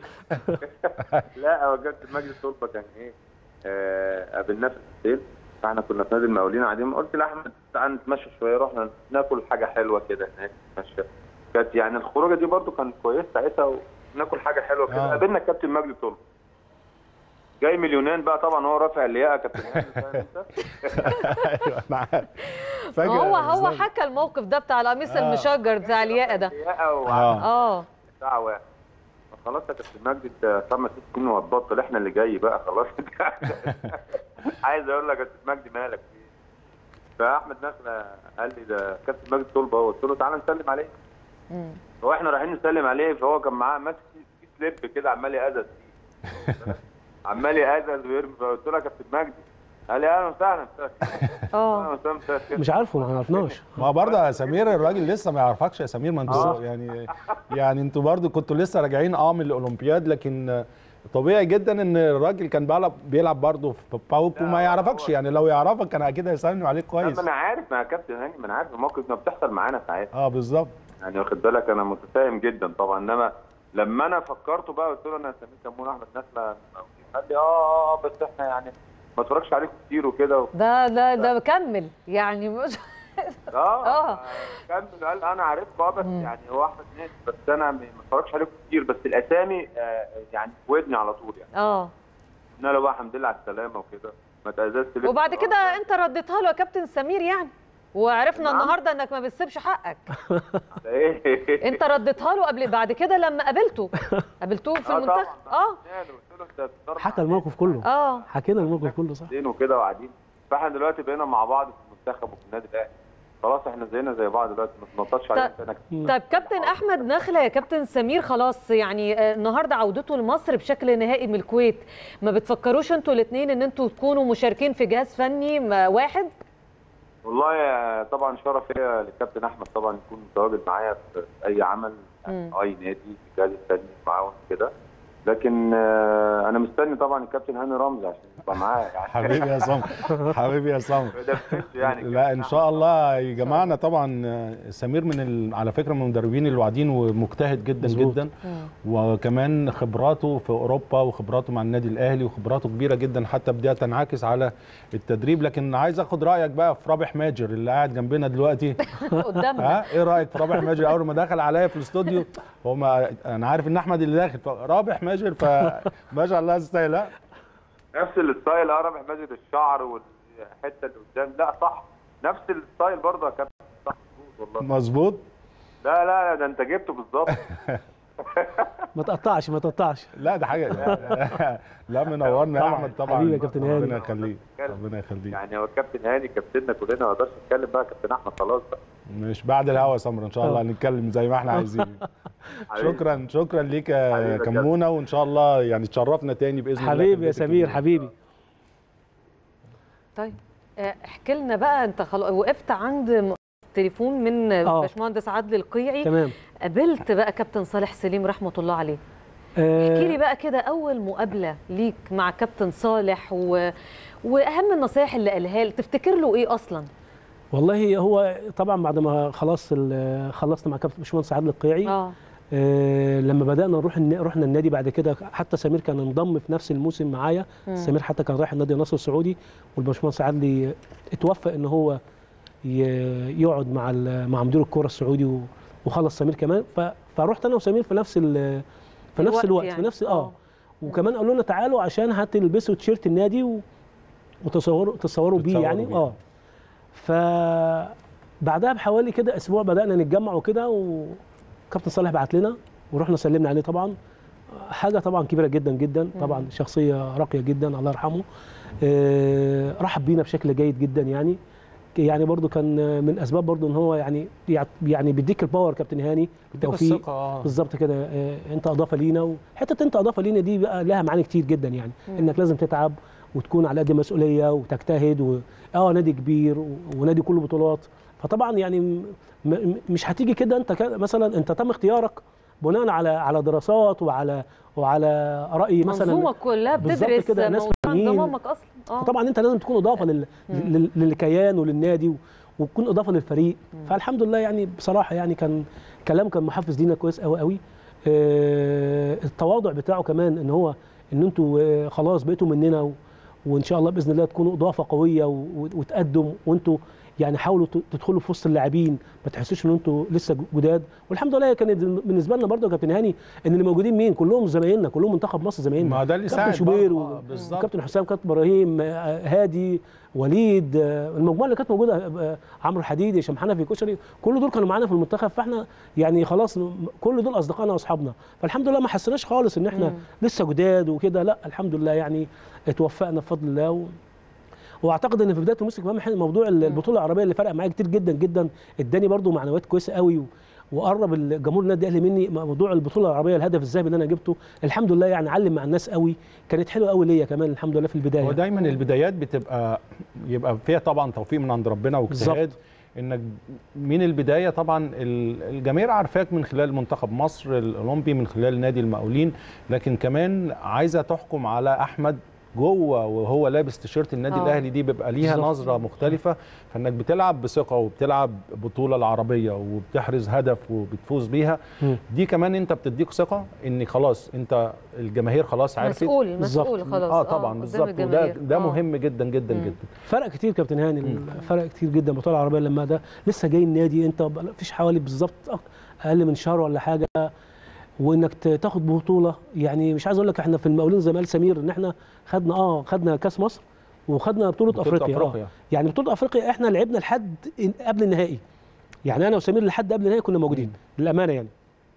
لا هو كابتن مجدي الطلبه كان ايه؟ آه قابلناه في الحسين فاحنا كنا في نادي المقاولين قاعدين قلت لاحمد تعالى نتمشى شويه رحنا ناكل حاجه حلوه كده هناك نتمشى كانت يعني الخروجه دي برضو كانت كويسه ساعتها وناكل حاجه حلوه كده آه. قابلنا الكابتن مجدي الطلبه جاي من اليونان بقى طبعا هو رافع اللياقه كابتن هاني، فاهم انت؟ ايوه انا عارف فاكر هو هو بالظبط. حكى الموقف ده بتاع القميص آه. المشجر بتاع الياقه ده اللياقه وعمل اه اه ساعه واحد خلاص يا كابتن مجدي انت خمس ست سنين وهتبطل احنا اللي جاي بقى خلاص عايز اقول لك يا كابتن مجدي مالك في ايه؟ فاحمد نخله قال لي ده كابتن مجدي طلبه هو قلت له تعالى نسلم عليه مم. هو احنا رايحين نسلم عليه فهو كان معاه ماسك كيس لب كده عمال يقزز فيه عمال يقزز ويرمي فقلت له يا كابتن مجدي قال لي اهلا وسهلا اه اهلا وسهلا مساء الخير. مش عارفه ما عرفناش ما برضه يا سمير الراجل لسه ما يعرفكش يا سمير ما انتوا يعني يعني انتوا برضه كنتوا لسه راجعين اه من الاولمبياد لكن طبيعي جدا ان الراجل كان بيلعب بيلعب برضه في باوك لا، وما يعرفكش هو- يعني لو يعرفك كان اكيد هيسلم عليك لا، كويس ما انا عارف ما يا كابتن هاني ما انا عارف الموقف ده بتحصل معانا ساعات اه بالظبط يعني واخد بالك انا متفاهم جدا طبعا انما لما انا فكرته بقى قلت له انا سميت كمون احمد نخله قال لي اه اه آه، بس احنا يعني ما اتفرجش عليكم كتير وكده ده ده ده كمل يعني مش اه آه. كمل قال انا عارفكم اه بس يعني هو احمد ناس بس انا ما اتفرجش عليكم كتير بس الاسامي آه، يعني في ودني على طول يعني اه قلنا له بقى الحمد لله على السلامه وكده ما تاذاش لسه. وبعد كده انت رديتها له يا كابتن سمير يعني وعرفنا نعم. النهارده انك ما بتسيبش حقك ده ايه انت رديتها له قبل بعد كده لما قابلته قابلتوه في آه، المنتخب طبعاً. اه قلت له انت بتضرب حكى الموقف كله اه حكينا الموقف كله صح قاعدين وكده وقاعدين فاحنا دلوقتي بقينا مع بعض في المنتخب وفي النادي الاهلي خلاص احنا زينا زي بعض دلوقتي ما تنططش علينا طيب. سنه كتير. طيب كابتن احمد نخله يا كابتن سمير خلاص يعني آه، النهارده عودته لمصر بشكل نهائي من الكويت ما بتفكروش انتوا الاثنين ان انتوا تكونوا مشاركين في جهاز فني ما- واحد والله آه، طبعا شرف ليا للكابتن احمد طبعا يكون متواجد معايا في اي عمل مم. اي نادي في الجهاز الفني معاون كده لكن آه، انا مستني طبعا الكابتن هاني رمزي عشان يبقى معايا يعني حبيبي يا سمر حبيبي يا سمر ده بجد يعني لا ان شاء الله يجمعنا طبعا سمير من ال... على فكره من المدربين الواعدين ومجتهد جدا مظبوط. جدا وكمان خبراته في اوروبا وخبراته مع النادي الاهلي وخبراته كبيره جدا حتى بدها تنعكس على التدريب لكن عايز اخد رايك بقى في رابح ماجر اللي قاعد جنبنا دلوقتي قدامنا ها ايه رايك في رابح ماجر اول ما دخل عليا في الاستوديو هو ما انا عارف ان احمد اللي داخل فرابح ماجر فما شاء الله يستاهل ها؟ نفس الستايل اه رابح ماجد الشعر والحته اللي قدام لا صح نفس الستايل برضه يا كابتن صح مظبوط والله مظبوط لا لا ده انت جبته بالظبط ما تقطعش ما تقطعش لا ده حاجه لا منورنا يا طبعاً. احمد طبعا حبيبي يا كابتن هاني. ربنا يخليك ربنا يخليك يعني هو الكابتن هاني كابتننا كلنا ما نقدرش نتكلم بقى كابتن احمد خلاص بقى مش بعد الهوا يا سمر ان شاء الله آه. هنتكلم زي ما احنا عايزين حبيبي. شكرا شكرا ليك يا حبيبي يا كمونه وان شاء الله يعني تشرفنا تاني باذن الله في حبيبي يا البيت سمير الكبير. حبيبي طيب آه، احكي لنا بقى انت خلاص وقفت عند م- تليفون من آه. باشمهندس عادل القيعي تمام قابلت بقى كابتن صالح سليم رحمه الله عليه احكي لي آه بقى كده اول مقابله ليك مع كابتن صالح و... واهم النصايح اللي قالها لك تفتكر له ايه اصلا والله هو طبعا بعد ما خلاص ال- خلصنا مع كابتن باشمهندس عادل القيعي اه آه لما بدانا نروح الن- رحنا النادي بعد كده حتى سمير كان انضم في نفس الموسم معايا مم. سمير حتى كان رايح النادي النصر السعودي والباشمهندس عادل اتوفى ان هو ي- يقعد مع ال- مع مدير الكوره السعودي و- وخلص سمير كمان ف- فرحت انا وسمير في نفس ال- في نفس الوقت الوقت يعني. في نفس آه. اه وكمان قالوا لنا تعالوا عشان هتلبسوا تيشيرت النادي و... وتصوروا تصوروا بيه تتصوروا يعني بيه. اه ف بعدها بحوالي كده اسبوع بدانا نتجمع وكده وكابتن صالح بعت لنا ورحنا سلمنا عليه طبعا حاجه طبعا كبيره جدا جدا طبعا شخصيه راقيه جدا الله يرحمه آه، رحب بينا بشكل جيد جدا يعني يعني برضو كان من اسباب برضو ان هو يعني يعني بيديك الباور كابتن هاني بيديك التوفيق الثقة، آه. بالظبط كده آه، انت اضافه لينا وحته انت اضافه لينا دي بقى لها معاني كتير جدا يعني مم. انك لازم تتعب وتكون على قد المسؤوليه وتجتهد و... اه نادي كبير و... ونادي كله بطولات فطبعا يعني م... م... مش هتيجي كده انت ك... مثلا انت تم اختيارك بناء على على دراسات وعلى وعلى راي مثلا منظومه كلها بالظبط بتدرس كده، ناس موضوع فاهمين. انضمامك اصلا اه طبعا انت لازم تكون اضافه لل... لل... للكيان وللنادي و... وتكون اضافه للفريق فالحمد لله يعني بصراحه يعني كان كلام كان محفز لينا كويس قوي قوي آه التواضع بتاعه كمان ان هو ان انتوا آه، خلاص بقيتوا مننا و... وان شاء الله باذن الله تكونوا اضافه قويه و... وتقدم وانتوا يعني حاولوا ت- تدخلوا في وسط اللاعبين ما تحسوش ان انتوا لسه جداد والحمد لله كانت بالنسبه لنا برضه يا كابتن هاني ان اللي موجودين مين كلهم زمايلنا كلهم منتخب مصر زمايلنا ما ده اللي كابتن ساعد شوبير برضه. و- آه، بالظبط. وكابتن حسام كابتن ابراهيم آه، هادي وليد آه، المجموعه اللي كانت موجوده آه، عمرو حديدي هشام حنفي كشري كل دول كانوا معانا في المنتخب فاحنا يعني خلاص م- كل دول اصدقائنا واصحابنا فالحمد لله ما حسيناش خالص ان احنا مم. لسه جداد وكده لا الحمد لله يعني اتوفقنا بفضل الله و... واعتقد ان في بدايه الموسم كمان حين موضوع البطوله العربيه اللي فرق معايا كتير جدا جدا اداني برضو معنويات كويسه قوي و... وقرب الجمهور النادي الاهلي مني موضوع البطوله العربيه الهدف الذهبي اللي انا جبته الحمد لله يعني علم مع الناس قوي كانت حلوه قوي ليا كمان الحمد لله في البدايه هو دايما البدايات بتبقى يبقى فيها طبعا توفيق من عند ربنا واجتهاد بالظبط. انك من البدايه طبعا ال- الجماهير عارفاك من خلال منتخب مصر الاولمبي من خلال نادي المقاولين لكن كمان عايزه تحكم على احمد جوه وهو لابس تيشيرت النادي آه. الاهلي دي بيبقى ليها بالظبط. نظره مختلفه فانك بتلعب بثقه وبتلعب بطوله العربيه وبتحرز هدف وبتفوز بيها مم. دي كمان انت بتديك ثقه ان خلاص انت الجماهير خلاص عرفت مسؤول بالظبط. مسؤول خلاص اه طبعا قدام بالظبط وده الجماهير. ده آه. مهم جدا جدا مم. جدا فرق كتير كابتن هاني فرق كتير جدا البطوله العربيه لما ده لسه جاي النادي انت ما فيش حوالي بالظبط أك- اقل من شهر ولا حاجه وانك ت- تاخد بطوله يعني مش عايز اقول لك احنا في المقاولين زي ما قال سمير ان احنا خدنا اه خدنا كاس مصر وخدنا بطوله, بطولة افريقيا, أفريقيا. آه. يعني بطوله افريقيا احنا لعبنا لحد ال- قبل النهائي يعني انا وسمير لحد قبل النهائي كنا موجودين للامانه يعني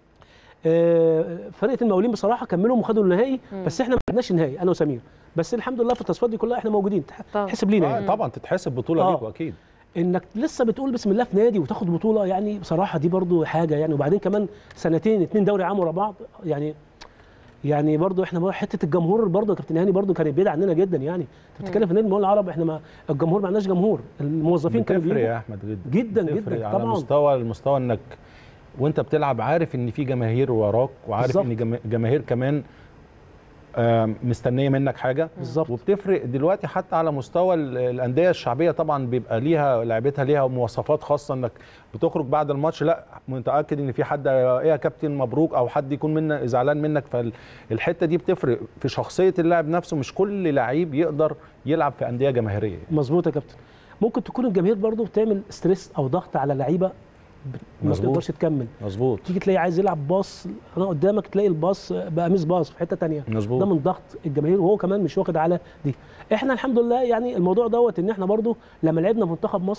آه، فرقه المقاولين بصراحه كملوا وخدوا النهائي بس احنا ما خدناش النهائي انا وسمير بس الحمد لله في التصفيات دي كلها احنا موجودين طبعا. تحسب لينا آه يعني طبعا تتحسب بطوله آه. ليكوا اكيد انك لسه بتقول بسم الله في نادي وتاخد بطوله يعني بصراحه دي برضو حاجه يعني وبعدين كمان سنتين اتنين دوري عام ورا بعض يعني يعني برضو احنا بقى حته الجمهور برضو يا كابتن هاني برضو كانت بعيده عننا جدا يعني انت بتتكلم في نادي المقاولين العرب احنا ما الجمهور ما عندناش جمهور الموظفين كانوا بتفرق بيجوا يا احمد جدا جدا بتفرق جدا على طبعا مستوى المستوى انك وانت بتلعب عارف ان في جماهير وراك وعارف بالظبط. ان جما- جماهير كمان آم، مستنيه منك حاجه بالظبط. وبتفرق دلوقتي حتى على مستوى ال- الانديه الشعبيه طبعا بيبقى ليها لعبتها ليها مواصفات خاصه انك بتخرج بعد الماتش لا متاكد ان في حد ايه يا كابتن مبروك او حد يكون منا زعلان منك فالحته دي بتفرق في شخصيه اللاعب نفسه مش كل لعيب يقدر يلعب في انديه جماهيريه مظبوط يا كابتن ممكن تكون الجماهير برضو بتعمل ستريس او ضغط على لعيبه بت- ما مظبوط. بتقدرش تكمل مظبوط تيجي تلاقي عايز يلعب باص انا قدامك تلاقي الباص بقى ميس باص في حته تانية مظبوط. ده من ضغط الجماهير وهو كمان مش واخد على دي احنا الحمد لله يعني الموضوع دوت ان احنا برضو لما لعبنا في منتخب مصر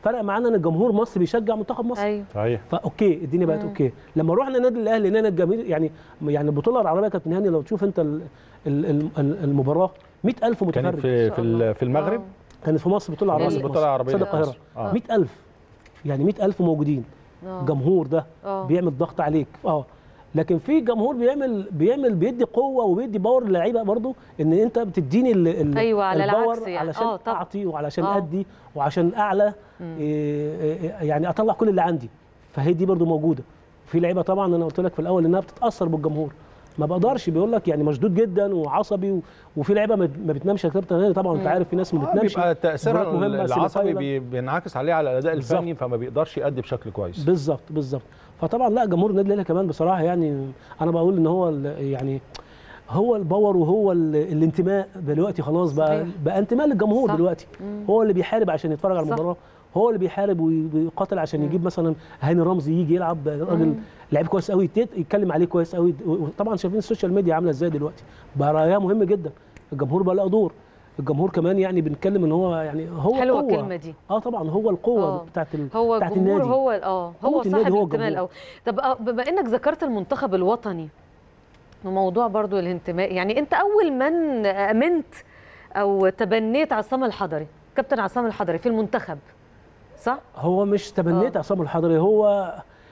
فرق معانا ان الجمهور مصر بيشجع منتخب مصر ايوه صحيح فاوكي الدنيا بقت اوكي لما رحنا النادي الاهلي لقينا الجماهير يعني يعني البطوله العربيه يا كابتن هاني لو تشوف انت ال- ال- ال- المباراه 100000 كانت متفرج في في ال- في المغرب كانت في مصر بطوله عربيه مصر في البطوله العربيه استاد في القاهره مصر. آه. 100000 يعني 100000 موجودين آه. الجمهور ده آه. بيعمل ضغط عليك اه لكن في جمهور بيعمل بيعمل بيدي قوه وبيدي باور للعيبه برضو ان انت بتديني ال ال أيوة، على الباور العكس يعني. علشان آه، طبعا. اعطي وعلشان آه. ادي وعشان اعلى إيه إيه يعني اطلع كل اللي عندي فهي دي برضو موجوده في لعيبه طبعا انا قلت لك في الاول انها بتتاثر بالجمهور ما بقدرش بيقول لك يعني مشدود جدا وعصبي و... وفي لعيبه ما ما بتنامش يا كابتن هاني طبعا انت عارف في ناس ما آه، بتنامش بيبقى تاثيرها مباريات مهمة، العصبي سيمي بي- بينعكس عليه على الاداء بالظبط. الفني فما بيقدرش يأدي بشكل كويس بالظبط بالظبط فطبعا لا جمهور النادي الاهلي كمان بصراحه يعني انا بقول ان هو ال- يعني هو الباور وهو ال- الانتماء دلوقتي خلاص بقى صحيح. بقى انتماء للجمهور صح. دلوقتي هو اللي بيحارب عشان يتفرج على صح. المباراه هو اللي بيحارب وي- ويقاتل عشان يجيب مثلا هاني رمزي يجي يلعب راجل لعيب كويس قوي يت- يتكلم عليه كويس قوي وطبعا شايفين السوشيال ميديا عامله ازاي دلوقتي بقى رايها مهم جدا الجمهور بقى له دور الجمهور كمان يعني بنتكلم ان هو يعني هو حلوه القوة. الكلمه دي اه طبعا هو القوه آه. بتاعت ال... هو بتاعت الجمهور النادي. هو اه هو قوة النادي صاحب هو الانتماء الجمهور. الاول طب آه، بما انك ذكرت المنتخب الوطني وموضوع برضو الانتماء يعني انت اول من امنت او تبنيت عصام الحضري كابتن عصام الحضري في المنتخب صح هو مش تبنيت آه. عصام الحضري هو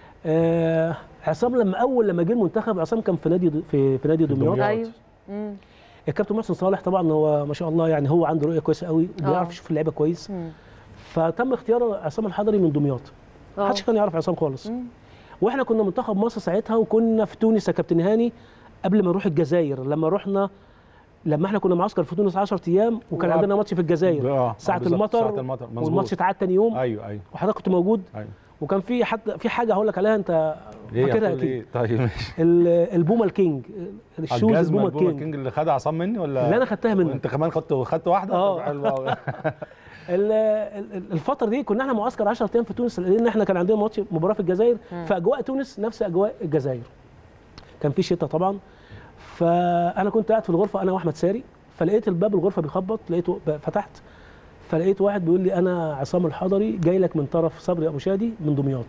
آه عصام لما اول لما جه المنتخب عصام كان في نادي في في نادي دمياط دمياط. ايوه مم. الكابتن محسن صالح طبعا هو ما شاء الله يعني هو عنده رؤيه كويسه قوي وبيعرف آه. يشوف اللعيبه كويس مم. فتم اختيار عصام الحضري من دمياط ما آه. حدش كان يعرف عصام خالص مم. واحنا كنا منتخب مصر ساعتها وكنا في تونس يا كابتن هاني قبل ما نروح الجزائر لما رحنا لما احنا كنا معسكر في تونس 10 ايام وكان وقف- عندنا ماتش في الجزائر آه، ساعه بالظبط، المطر ساعة المطر، مظبوط. والماتش اتعاد تاني يوم ايوه ايوه وحضرتك كنت موجود ايوه وكان في حتى في حاجه هقول لك عليها انت ليه فاكرها هتقول اكيد ايه طيب ماشي ال- البوما الكينج الشوز الجزمه البوما البوما الكينج كينج اللي خدها عصام مني ولا اللي انا خدتها منه انت كمان خدت خدت واحده آه. طب حلو أوي. ال- ال- الفتره دي كنا احنا معسكر 10 ايام في تونس لان احنا كان عندنا ماتش مباراه في الجزائر في اجواء تونس نفس اجواء الجزائر كان في شتاء طبعا فانا كنت قاعد في الغرفه انا واحمد ساري فلقيت الباب الغرفه بيخبط لقيته ب- فتحت فلقيت واحد بيقول لي انا عصام الحضري جاي لك من طرف صبري ابو شادي من دمياط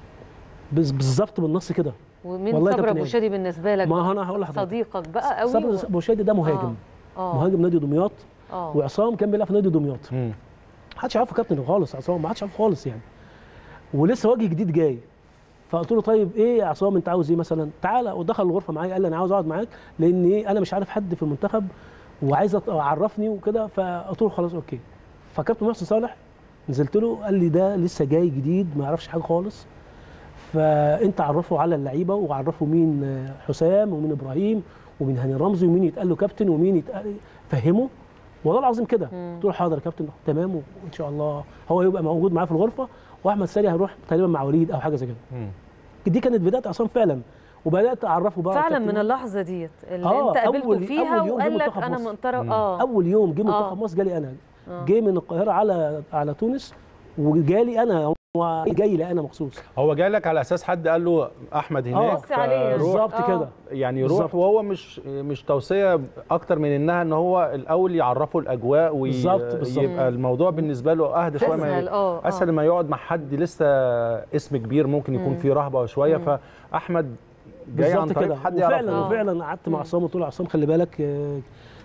بز- بالظبط بالنص كده ومين والله يا صبري كابتن ابو هاني. شادي بالنسبه لك ما بقى؟ هو أنا هقول لحضرتك. صديقك بقى قوي صبري ابو شادي ده مهاجم اه مهاجم نادي دمياط اه وعصام كان بيلعب في نادي دمياط مم. ما حدش عارفه كابتن خالص عصام ما حدش عارفه خالص يعني ولسه وجه جديد جاي فقلت له طيب ايه يا عصام انت عاوز ايه مثلا تعالى ودخل الغرفه معايا قال لي انا عاوز اقعد معاك لان ايه انا مش عارف حد في المنتخب وعايز أت- اعرفني وكده فقلت له خلاص اوكي فكابتن محسن صالح نزلت له قال لي ده لسه جاي جديد ما يعرفش حاجه خالص فانت عرفه على اللعيبه وعرفه مين آه، حسام ومين ابراهيم ومين هاني رمزي ومين يتقال له كابتن ومين يتقال فهمه والله العظيم كده قلت له حاضر يا كابتن تمام وان شاء الله هو يبقى موجود معاه في الغرفه واحمد ساري هيروح تقريبا مع وليد او حاجه زي كده مم. دي كانت بدايه عصام فعلا وبدات اعرفه بقى فعلا كابتن من اللحظه ديت اللي آه، انت قابلته أول- فيها أول يوم جه وقال لك منتخب انا مصر. من طرف اه اول يوم جه آه. منتخب مصر جالي انا آه. جه من القاهره على على تونس وجالي انا هو جاي لي انا مخصوص هو جاي على اساس حد قال له احمد هناك بص عليه. فروح بالظبط آه. كده يعني روح بالظبط. وهو مش مش توصيه اكتر من انها ان هو الاول يعرفه الاجواء بالظبط، بالظبط. ويبقى الموضوع بالنسبه له اهدى شويه ما اسهل اه آه. اسهل ما يقعد مع حد لسه اسم كبير ممكن يكون فيه رهبه شويه فاحمد جاي عن بالظبط طريق كده حد يعرفه وفعلا آه. وفعلا قعدت مع عصام قلت له عصام خلي بالك آه،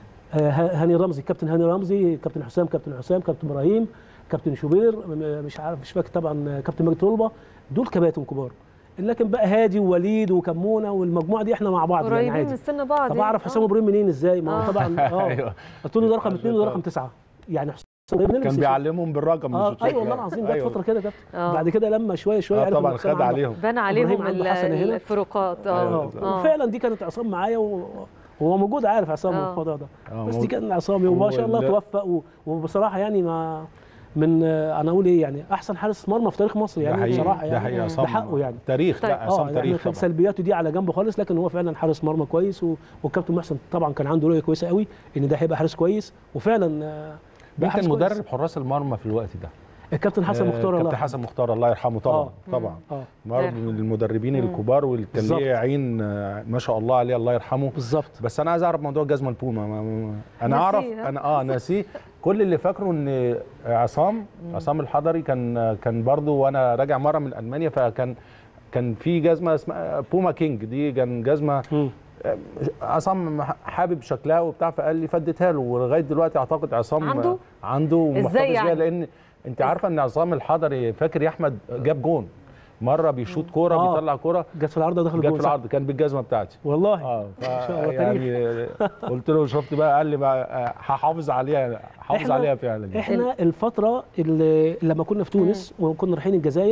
آه، هاني رمزي كابتن هاني رمزي كابتن حسام كابتن حسام كابتن ابراهيم كابتن شوبير م- مش عارف مش فاكر طبعا كابتن ماجد طلبه دول كباتن كبار لكن بقى هادي ووليد وكمونه والمجموعه دي احنا مع بعض يعني قريبين عادي من سن بعض طب يعني. اعرف حسام آه. ابراهيم منين ازاي ما آه. هو طبعا اه أيوه. قلت له ده رقم اثنين وده رقم تسعه يعني حسام ابراهيم منين كان بس- بيعلمهم بالرقم اه مش ايوه والله العظيم جت أيوه. فتره كده كده آه. بعد كده لما شويه شويه آه عرف إن طبعا حسام خد عنده- عليهم بان عليهم إبراهيم عنده ال- حسنة هنا. الفروقات اه اه اه وفعلا دي كانت عصام معايا و- وهو موجود عارف عصام آه. الموضوع ده آه، بس مو- دي كان عصامي وما شاء الله ولا- توفق و- وبصراحه يعني ما من آه، انا اقول ايه يعني احسن حارس مرمى في تاريخ مصر ده يعني حقيقي بصراحه ده حقيقي يعني عصام ده حقه يعني تاريخ طيب. لا عصام اه يعني تاريخ خد طبعا سلبياته دي على جنب خالص لكن هو فعلا حارس مرمى كويس و- والكابتن محسن طبعا كان عنده رؤيه كويسه قوي ان ده هيبقى حارس كويس وفعلا آه، بقى مين حارس كان كويس. مدرب حراس المرمى في الوقت ده؟ الكابتن حسن آه، مختار الله كابتن يرحمه. حسن مختار الله يرحمه طبعا آه. طبعا اه برضه من المدربين الكبار واللي كان بالظبط. ليه عين آه، ما شاء الله عليه الله يرحمه بالظبط بس انا عايز اعرف موضوع الجزمه البوما ما- ما- انا ناسيه، اعرف ها؟ انا اه ناسيه كل اللي فاكره ان عصام عصام الحضري كان كان برضو وانا راجع مره من المانيا فكان كان في جزمه اسمها بوما كينج دي كان جزمه مم. عصام حابب شكلها وبتاع فقال لي فديتها له ولغايه دلوقتي اعتقد عصام عنده؟ عنده ومحتفظ بيها يعني؟ لان انت عارفه ان عصام الحضري فاكر يا احمد جاب جون مره بيشوط كوره آه. بيطلع كوره جت في العارضه دخل جت الجول في صح؟ العرض كان بالجزمه بتاعتي والله اه ف ما شاء الله، يعني قلت له شفت بقى قال لي بقى آه، هحافظ عليها هحافظ إحنا- عليها فعلا احنا الفتره اللي لما كنا في تونس وكنا رايحين الجزائر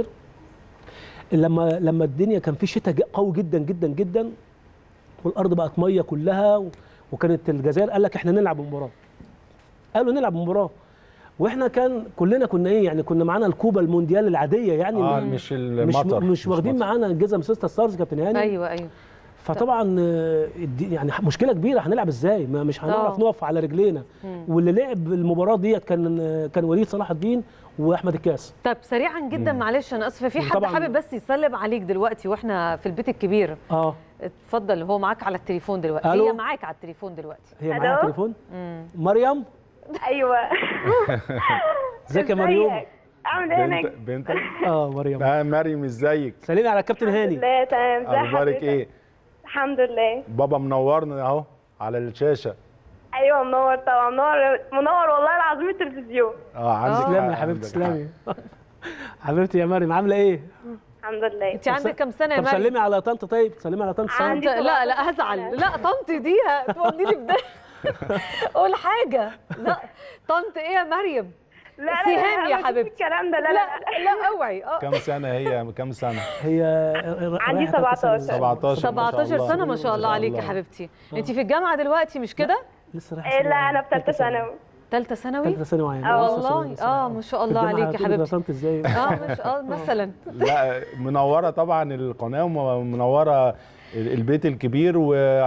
لما لما الدنيا كان في شتاء ج- قوي جدا جدا جدا والارض بقت ميه كلها و- وكانت الجزائر قال لك احنا نلعب مباراه قالوا نلعب مباراه واحنا كان كلنا كنا ايه يعني كنا معانا الكوبا المونديال العاديه يعني اه م- مش مش المطر مش واخدين مطر. معانا الجزم سيستا ستارز كابتن هاني ايوه ايوه فطبعا آه، الدي- يعني مشكله كبيره هنلعب ازاي ما مش هنعرف آه. نقف على رجلينا واللي لعب المباراه ديت كان كان وليد صلاح الدين واحمد الكاس طب سريعا جدا معلش انا اسفه في حد طبعاً. حابب بس يسلم عليك دلوقتي واحنا في البيت الكبير اه اتفضل هو معاك على التليفون دلوقتي ألو؟ هي معاك على التليفون دلوقتي هي معاها ألو؟ تليفون مم. مريم ايوه ازيك يا مريم ازيك؟ عامل ايه بنت هناك؟ بنتك اه مريم آه مريم ازيك سلمي على كابتن هاني لا تمام ازي اخبارك حضرتك؟ ايه الحمد لله بابا منورنا اهو على الشاشه ايوه منور طبعا منور منور والله العظيم التلفزيون اه عندك تسلمي حق، يا حبيبتي عندك تسلمي حبيبتي يا مريم عامله ايه الحمد لله انت عندك كام سنه يا طب مريم سلمي على طنط طيب سلمي على طنط سلمي عندي طنط لا لا 17 هزعل سنة. لا طنط دي توديني في ده قول حاجه لا طنط ايه يا مريم لا لا سهام لا يا ما فيش حبيبتي. الكلام ده لا لا, لا لا اوعي اه كم سنه هي كم سنه هي عندي رايحة تالتة سنة. 17. 17 ما شاء 17 الله. سنه ما شاء الله عليك يا الله. حبيبتي انت في الجامعه دلوقتي مش كده لسه رايحه إيه ثانوي. لا انا في ثالثه ثانوي ثالثه ثانوي ثالثه ثانوي عام. آه لسه والله لسه اه لسه. ما شاء في الله الجامعة عليك يا هتقولي ده حبيبتي طنط ازاي اه مش اه مثلا لا منوره طبعا القناه ومنوره البيت الكبير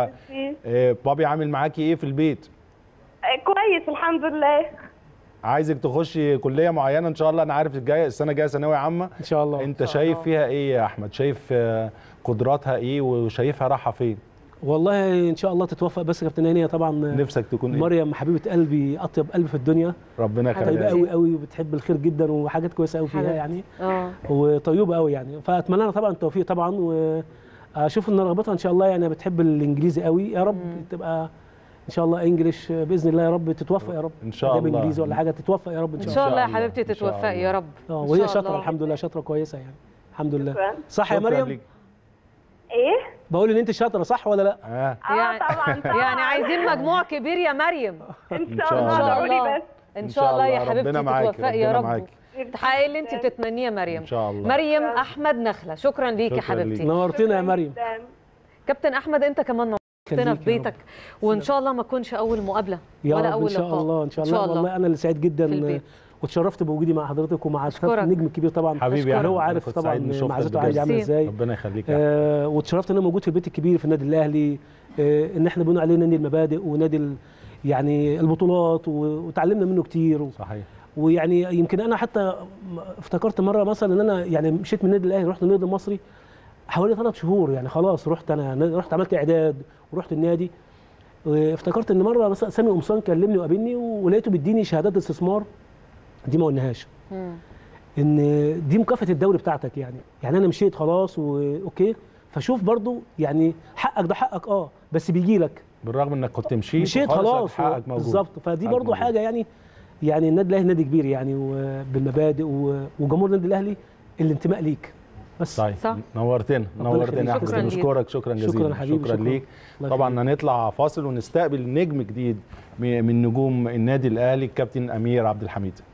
وبابي عامل معاكي ايه في البيت إيه، كويس الحمد لله عايزك تخشي كليه معينه ان شاء الله انا عارف الجايه السنه الجايه ثانويه عامه ان شاء الله انت شايف فيها ايه يا احمد شايف آه، قدراتها ايه وشايفها رايحه فين والله ان شاء الله تتوفق بس يا كابتن هاني هي طبعا نفسك تكون ايه مريم حبيبه قلبي اطيب قلب في الدنيا ربنا طيبه يخليها قوي قوي وبتحب الخير جدا وحاجات كويسه قوي فيها حبيبتي. يعني اه وطيوبه قوي يعني فاتمنى لها طبعا التوفيق طبعا واشوف ان رغبتها ان شاء الله يعني بتحب الانجليزي قوي يا رب تبقى ان شاء الله انجليش باذن الله يا رب تتوفق يا رب إن شاء جاب الله. انجليزي ولا حاجه تتوفق يا رب ان ان شاء شاء الله الله يا الله. حبيبتي إن شاء تتوفقي الله. يا رب اه إن وهي شاء شاطره الله. الحمد لله شاطره كويسه يعني الحمد لله شكرا صح يا شكراً مريم ليك. ايه؟ بقول ان انت شاطره صح ولا لا اه اه يعني- طبعا طبعا يعني عايزين مجموع كبير يا مريم ان شاء شاء الله الله. ادعوا لي بس ان شاء الله يا حبيبتي ربنا معاكي تتوفقي يا ربنا رب معاكي تحققي اللي انت بتتمنيه يا مريم ان شاء الله مريم احمد نخله شكرا ليك يا شكراً ليك. حبيبتي نورتينا يا مريم جداً. كابتن احمد انت كمان نورتنا خليك في يا رب. بيتك وان شاء الله ما تكونش اول مقابله يا ولا رب اول ان شاء لقاء الله ان شاء الله والله انا اللي سعيد جدا في البيت. واتشرفت بوجودي مع حضرتك ومع أشكرك. النجم الكبير طبعا حبيبي يا اللي هو أحمد، عارف كنت طبعا سعيد إني شفتك معزته بجد. عندي عامله ميرسي. ازاي ربنا يخليك يا أحمد. آه واتشرفت ان انا موجود في البيت الكبير في النادي الاهلي آه ان احنا بنقول عليه نادي المبادئ ونادي ال- يعني البطولات و- وتعلمنا منه كتير و- صحيح ويعني يمكن انا حتى م- افتكرت مره مثلا ان انا يعني مشيت من النادي الاهلي رحت النادي المصري حوالي ثلاث شهور يعني خلاص رحت انا رحت عملت اعداد ورحت النادي وافتكرت ان مره مثلا سامي قمصان كلمني وقابلني ولقيته بيديني شهادات استثمار دي ما قلناهاش مم. ان دي مكافاه الدوري بتاعتك يعني يعني انا مشيت خلاص واوكي فشوف برضو يعني حقك ده حقك اه بس بيجي لك بالرغم انك كنت مشيت مشيت وخلاص خلاص حقك موجود بالظبط فدي حقك برضو موجود. حاجه يعني يعني النادي الاهلي نادي كبير يعني وبالمبادئ و- وجمهور النادي الاهلي الانتماء ليك بس صحيح صح. نورتنا ربنا نورتنا يا يخليك. احمد شكراً ليك. بنشكرك شكرا شكراً جزيلا حبيبي، شكرا شكراً. ليك الله طبعا يخليك. هنطلع فاصل ونستقبل نجم جديد من من نجوم النادي الاهلي الكابتن امير عبد الحميد